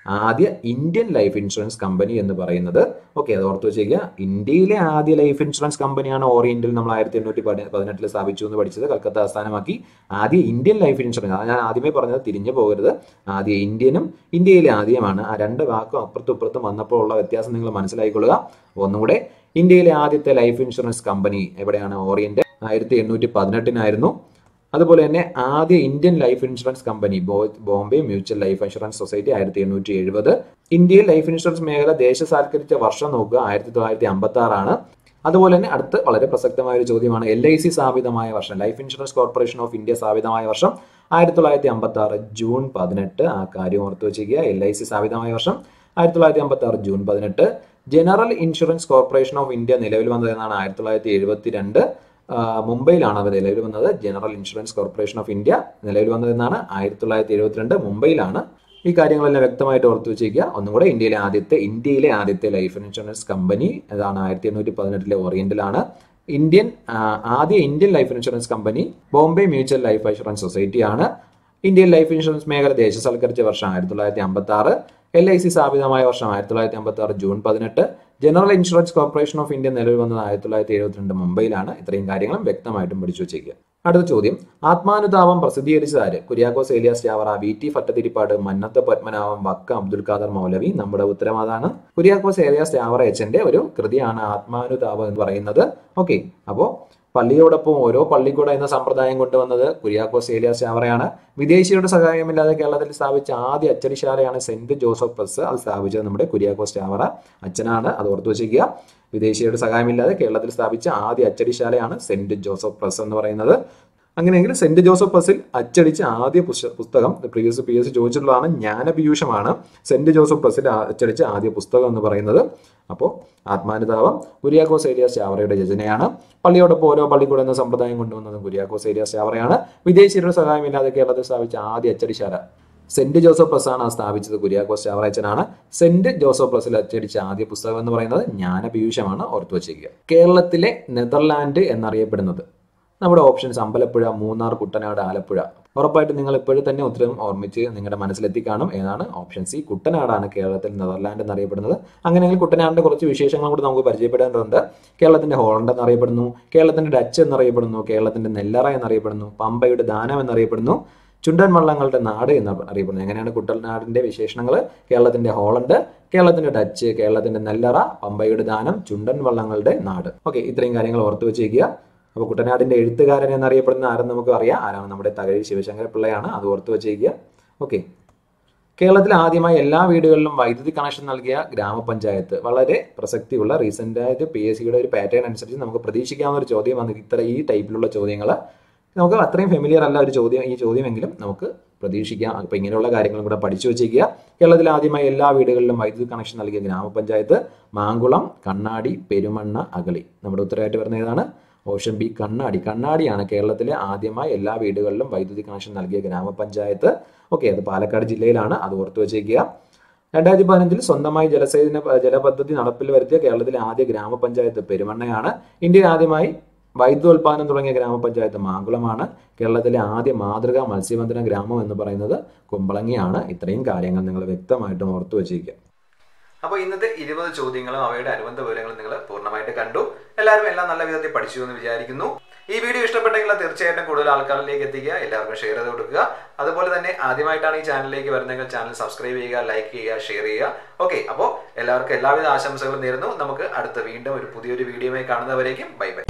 ആദ്യ ഇന്ത്യൻ ലൈഫ് ഇൻഷുറൻസ് കമ്പനി എന്ന് പറയുന്നത് ഓക്കെ അത് ഓർത്ത് വെച്ചേക്കുക ഇന്ത്യയിലെ ആദ്യ ലൈഫ് ഇൻഷുറൻസ് കമ്പനിയാണ് ഓറിയന്റിൽ നമ്മൾ ആയിരത്തി എണ്ണൂറ്റി പതിനെട്ടിൽ സ്ഥാപിച്ചു എന്ന് പഠിച്ചത് കൽക്കത്ത ആസ്ഥാനമാക്കി ആദ്യ ഇന്ത്യൻ ലൈഫ് ഇൻഷുറൻസ് അത് ഞാൻ ആദ്യമേ പറഞ്ഞത് തിരിഞ്ഞു പോകരുത് ആദ്യ ഇന്ത്യനും ഇന്ത്യയിലെ ആദ്യമാണ് ആ രണ്ട് വാക്കും അപ്പുറത്തും ഇപ്പുറത്തും വന്നപ്പോൾ ഉള്ള വ്യത്യാസം നിങ്ങൾ മനസ്സിലാക്കിക്കൊള്ളുക ഒന്നുകൂടെ ഇന്ത്യയിലെ ആദ്യത്തെ ലൈഫ് ഇൻഷുറൻസ് കമ്പനി എവിടെയാണ് ഓറിയന്റ് ആയിരത്തി എണ്ണൂറ്റി പതിനെട്ടിനായിരുന്നു അതുപോലെ തന്നെ ആദ്യ Indian life insurance company Bombay mutual life insurance society ആയിരത്തി എണ്ണൂറ്റി എഴുപത് ഇന്ത്യയിൽ ലൈഫ് ഇൻഷുറൻസ് മേഖല ദേശസാൽക്കരിച്ച വർഷം നോക്കുക ആയിരത്തി തൊള്ളായിരത്തി അമ്പത്തി ആറാണ് അതുപോലെ തന്നെ അടുത്ത് വളരെ പ്രസക്തമായ ഒരു ചോദ്യമാണ് എൽ ഐ സി സ്ഥാപിതമായ വർഷം life insurance corporation of India സ്ഥാപിതമായ വർഷം ആയിരത്തി തൊള്ളായിരത്തി അമ്പത്തി ആറ് ജൂൺ പതിനെട്ട് ആ കാര്യം ഓർത്ത് വെച്ചിരിക്കുക എൽ ഐ സി സ്ഥാപിതമായ വർഷം ആയിരത്തി തൊള്ളായിരത്തി അമ്പത്തി ആറ് ജൂൺ പതിനെട്ട് general insurance corporation of India നിലവിൽ വന്നത് എന്നാണ് ആയിരത്തി തൊള്ളായിരത്തി എഴുപത്തി രണ്ട് മുംബൈയിലാണ് അത് നിലവിൽ വന്നത് general insurance corporation of India നിലവിൽ വന്നതെന്നാണ് ആയിരത്തി തൊള്ളായിരത്തി എഴുപത്തിരണ്ട് മുംബൈയിലാണ് ഈ കാര്യങ്ങളെല്ലാം വ്യക്തമായിട്ട് ഓർത്തു വെച്ചിരിക്കുക ഒന്നും കൂടെ ഇന്ത്യയിലെ ആദ്യത്തെ ഇന്ത്യയിലെ ആദ്യത്തെ ലൈഫ് ഇൻഷുറൻസ് കമ്പനി അതാണ് ആയിരത്തി എണ്ണൂറ്റി പതിനെട്ടിലെ ഓറിയന്റിലാണ് ഇന്ത്യൻ ആദ്യ Indian life insurance company Bombay mutual life insurance സൊസൈറ്റിയാണ് ഇന്ത്യൻ ലൈഫ് ഇൻഷുറൻസ് മേഖല ദേശസൽക്കരിച്ച വർഷം ആയിരത്തി തൊള്ളായിരത്തി അമ്പത്തി ആറ് എൽ ഐ സി സ്ഥാപിതമായ വർഷം ആയിരത്തി തൊള്ളായിരത്തി അമ്പത്തി ആറ് ജൂൺ പതിനെട്ട് general insurance corporation of India നിലവിൽ വന്നത് ആയിരത്തി തൊള്ളായിരത്തി എഴുപത്തിരണ്ട് മുംബൈയിലാണ് ഇത്രയും കാര്യങ്ങളും വ്യക്തമായിട്ടും പഠിച്ചു വെച്ചേക്കുക അടുത്ത ചോദ്യം ആത്മാനുതാപം പ്രസിദ്ധീകരിച്ചത് ആര് കുര്യാക്കോസ് ഏലിയാസ് ചാവറ വി ടി ഭട്ടതിരിപ്പാട് മന്നത്ത് പത്മനാഭം വക്ക അബ്ദുൽ ഖാദർ മൗലവി നമ്മുടെ ഉത്തരം അതാണ് കുര്യാക്കോസ് ഏലിയാസ് ചാവറ എച്ചന്റെ ഒരു കൃതിയാണ് ആത്മാനുതാപം എന്ന് പറയുന്നത് ഓക്കെ അപ്പോ പള്ളിയോടൊപ്പം ഓരോ പള്ളിക്കൂട എന്ന സമ്പ്രദായം കൊണ്ടുവന്നത് കുര്യാക്കോസ് ഏലിയാസ് ചാവറയാണ് വിദേശിയുടെ സഹായമില്ലാതെ കേരളത്തിൽ സ്ഥാപിച്ച ആദ്യ അച്ചടിശാലയാണ് സെന്റ് ജോസഫ് പ്രസ് അത് സ്ഥാപിച്ചത് നമ്മുടെ കുര്യാക്കോസ് ചാവറ അച്ഛനാണ് അത് ഓർത്തു വെച്ചിരിക്കുക വിദേശിയുടെ സഹായമില്ലാതെ കേരളത്തിൽ സ്ഥാപിച്ച ആദ്യ അച്ചടിശാലയാണ് സെന്റ് ജോസഫ് പ്രസ് എന്ന് പറയുന്നത് അങ്ങനെയെങ്കിൽ സെന്റ് ജോസഫ് പ്രസിൽ അച്ചടിച്ച ആദ്യ പുസ്തകം പ്രീവിയസ് പി എസ് ചോദിച്ചിട്ടുള്ളതാണ് ജ്ഞാനപീയൂഷമാണ് സെന്റ് ജോസഫ് പ്രസിൽ അച്ചടിച്ച ആദ്യ പുസ്തകം എന്ന് പറയുന്നത് അപ്പോൾ ആത്മാനുതാപം കുര്യാക്കോസ് ഏരിയാസ് ചാവറയുടെ രചനയാണ് പള്ളിയോടൊപ്പം ഓരോ പള്ളിക്കൂടെ എന്ന സമ്പ്രദായം കൊണ്ടുവന്നത് കുര്യാക്കോസ് ഏരിയാസ് ചാവറയാണ് വിദേശീയരുടെ സഹായമില്ലാതെ കേരളത്തിൽ സ്ഥാപിച്ച ആദ്യ അച്ചടിശാല സെന്റ് ജോസഫ് പ്രസ് ആണ് സ്ഥാപിച്ചത് കുര്യാക്കോസ് ചാവറയച്ചനാണ് സെന്റ് ജോസഫ് പ്രസിൽ അച്ചടിച്ച ആദ്യ പുസ്തകം എന്ന് പറയുന്നത് ജ്ഞാനപീയൂഷമാണ് ഓർത്തു വച്ചിരിക്കുക കേരളത്തിലെ നെതർലാൻഡ് എന്നറിയപ്പെടുന്നത് നമ്മുടെ ഓപ്ഷൻസ് അമ്പലപ്പുഴ മൂന്നാർ കുട്ടനാട് ആലപ്പുഴ ഉറപ്പായിട്ട് നിങ്ങൾ ഇപ്പോഴും തന്നെ ഉത്തരം ഓർമ്മിച്ച് നിങ്ങളുടെ മനസ്സിലെത്തി കാണും ഏതാണ് ഓപ്ഷൻ സി കുട്ടനാടാണ് കേരളത്തിൽ നെതർലാൻഡ് എന്നറിയപ്പെടുന്നത് അങ്ങനെയെങ്കിൽ കുട്ടനാടിന്റെ കുറച്ച് വിശേഷങ്ങൾ കൂടി നമുക്ക് പരിചയപ്പെടേണ്ടതുണ്ട് കേരളത്തിന്റെ ഹോളണ്ട് എന്നറിയപ്പെടുന്നു കേരളത്തിന്റെ ഡച്ച് എന്നറിയപ്പെടുന്നു കേരളത്തിന്റെ നെല്ലറ എന്നറിയപ്പെടുന്നു പമ്പയുടെ ദാനം എന്നറിയപ്പെടുന്നു ചുണ്ടൻ വള്ളങ്ങളുടെ നാട് എന്ന് അറിയപ്പെടുന്നു എങ്ങനെയാണ് കുട്ടനാടിന്റെ വിശേഷണങ്ങൾ കേരളത്തിന്റെ ഹോളണ്ട് കേരളത്തിന്റെ ഡച്ച് കേരളത്തിന്റെ നെല്ലറ പമ്പയുടെ ദാനം ചുണ്ടൻ വള്ളങ്ങളുടെ നാട് ഓക്കെ ഇത്രയും കാര്യങ്ങൾ ഓർത്തു വെച്ചേക്കുക അപ്പോൾ കുട്ടനാടിന്റെ എഴുത്തുകാരൻ എന്നറിയപ്പെടുന്ന ആരെന്ന് നമുക്ക് അറിയാം ആരാണ് നമ്മുടെ തകഴി ശിവശങ്കര പിള്ളയാണ് അത് ഓർത്ത് വെച്ചേക്കുക ഓക്കെ കേരളത്തിൽ ആദ്യമായി എല്ലാ വീടുകളിലും വൈദ്യുതി കണക്ഷൻ നൽകിയ ഗ്രാമപഞ്ചായത്ത് വളരെ പ്രസക്തിയുള്ള റീസെന്റ് ആയിട്ട് പി എസ് സിയുടെ ഒരു പാറ്റേൺ അനുസരിച്ച് നമുക്ക് പ്രതീക്ഷിക്കാവുന്ന ഒരു ചോദ്യം വന്ന് ഇത്ര ഈ ടൈപ്പിലുള്ള ചോദ്യങ്ങൾ നമുക്ക് അത്രയും ഫെമിലിയർ അല്ല ഒരു ചോദ്യം ഈ ചോദ്യമെങ്കിലും നമുക്ക് പ്രതീക്ഷിക്കാം അപ്പൊ ഇങ്ങനെയുള്ള കാര്യങ്ങളും കൂടെ പഠിച്ചു വെച്ചേക്കുക കേരളത്തിൽ ആദ്യമായി എല്ലാ വീടുകളിലും വൈദ്യുതി കണക്ഷൻ നൽകിയ ഗ്രാമപഞ്ചായത്ത് മാങ്കുളം കണ്ണാടി പെരുമണ്ണ അഗളി നമ്മുടെ ഉത്തരവായിട്ട് വരുന്ന ഏതാണ് ഓപ്ഷൻ ബി കണ്ണാടി കണ്ണാടിയാണ് കേരളത്തിലെ ആദ്യമായി എല്ലാ വീടുകളിലും വൈദ്യുതി കണക്ഷൻ നൽകിയ ഗ്രാമപഞ്ചായത്ത് ഓക്കെ അത് പാലക്കാട് ജില്ലയിലാണ് അത് ഓർത്തു വെച്ചേക്കുക രണ്ടായിരത്തി പതിനഞ്ചിൽ സ്വന്തമായി ജലസേചന ജലപദ്ധതി നടപ്പിൽ വരുത്തിയ കേരളത്തിലെ ആദ്യ ഗ്രാമപഞ്ചായത്ത് പെരുമണ്ണയാണ് ഇന്ത്യയിൽ ആദ്യമായി വൈദ്യുതോൽപാദനം തുടങ്ങിയ ഗ്രാമപഞ്ചായത്ത് മാങ്കുളമാണ് കേരളത്തിലെ ആദ്യ മാതൃകാ മത്സ്യബന്ധന ഗ്രാമം എന്ന് പറയുന്നത് കുമ്പളങ്ങിയാണ് ഇത്രയും കാര്യങ്ങൾ നിങ്ങൾ വ്യക്തമായിട്ടും ഓർത്തു വെച്ചിരിക്കുക അപ്പോൾ ഇന്നത്തെ ഇരുപത് ചോദ്യങ്ങളും അവയുടെ അനുബന്ധ വിവരങ്ങളും നിങ്ങൾ പൂർണ്ണമായിട്ട് കണ്ടു എല്ലാവരും എല്ലാം നല്ല വിധത്തിൽ പഠിച്ചു എന്ന് വിചാരിക്കുന്നു ഈ വീഡിയോ ഇഷ്ടപ്പെട്ടെങ്കിൽ തീർച്ചയായിട്ടും കൂടുതൽ ആൾക്കാരിലേക്ക് എത്തിക്കുക എല്ലാവർക്കും ഷെയർ ചെയ്ത് കൊടുക്കുക അതുപോലെ തന്നെ ആദ്യമായിട്ടാണ് ഈ ചാനലിലേക്ക് വരുന്നതെങ്കിൽ ചാനൽ സബ്സ്ക്രൈബ് ചെയ്യുക ലൈക്ക് ചെയ്യുക ഷെയർ ചെയ്യുക ഓക്കെ അപ്പോൾ എല്ലാവർക്കും എല്ലാവിധ ആശംസകളും നേരുന്നു നമുക്ക് അടുത്ത വീണ്ടും ഒരു പുതിയൊരു വീഡിയോയുമായി കാണുന്നവരേക്കും ബൈ ബൈ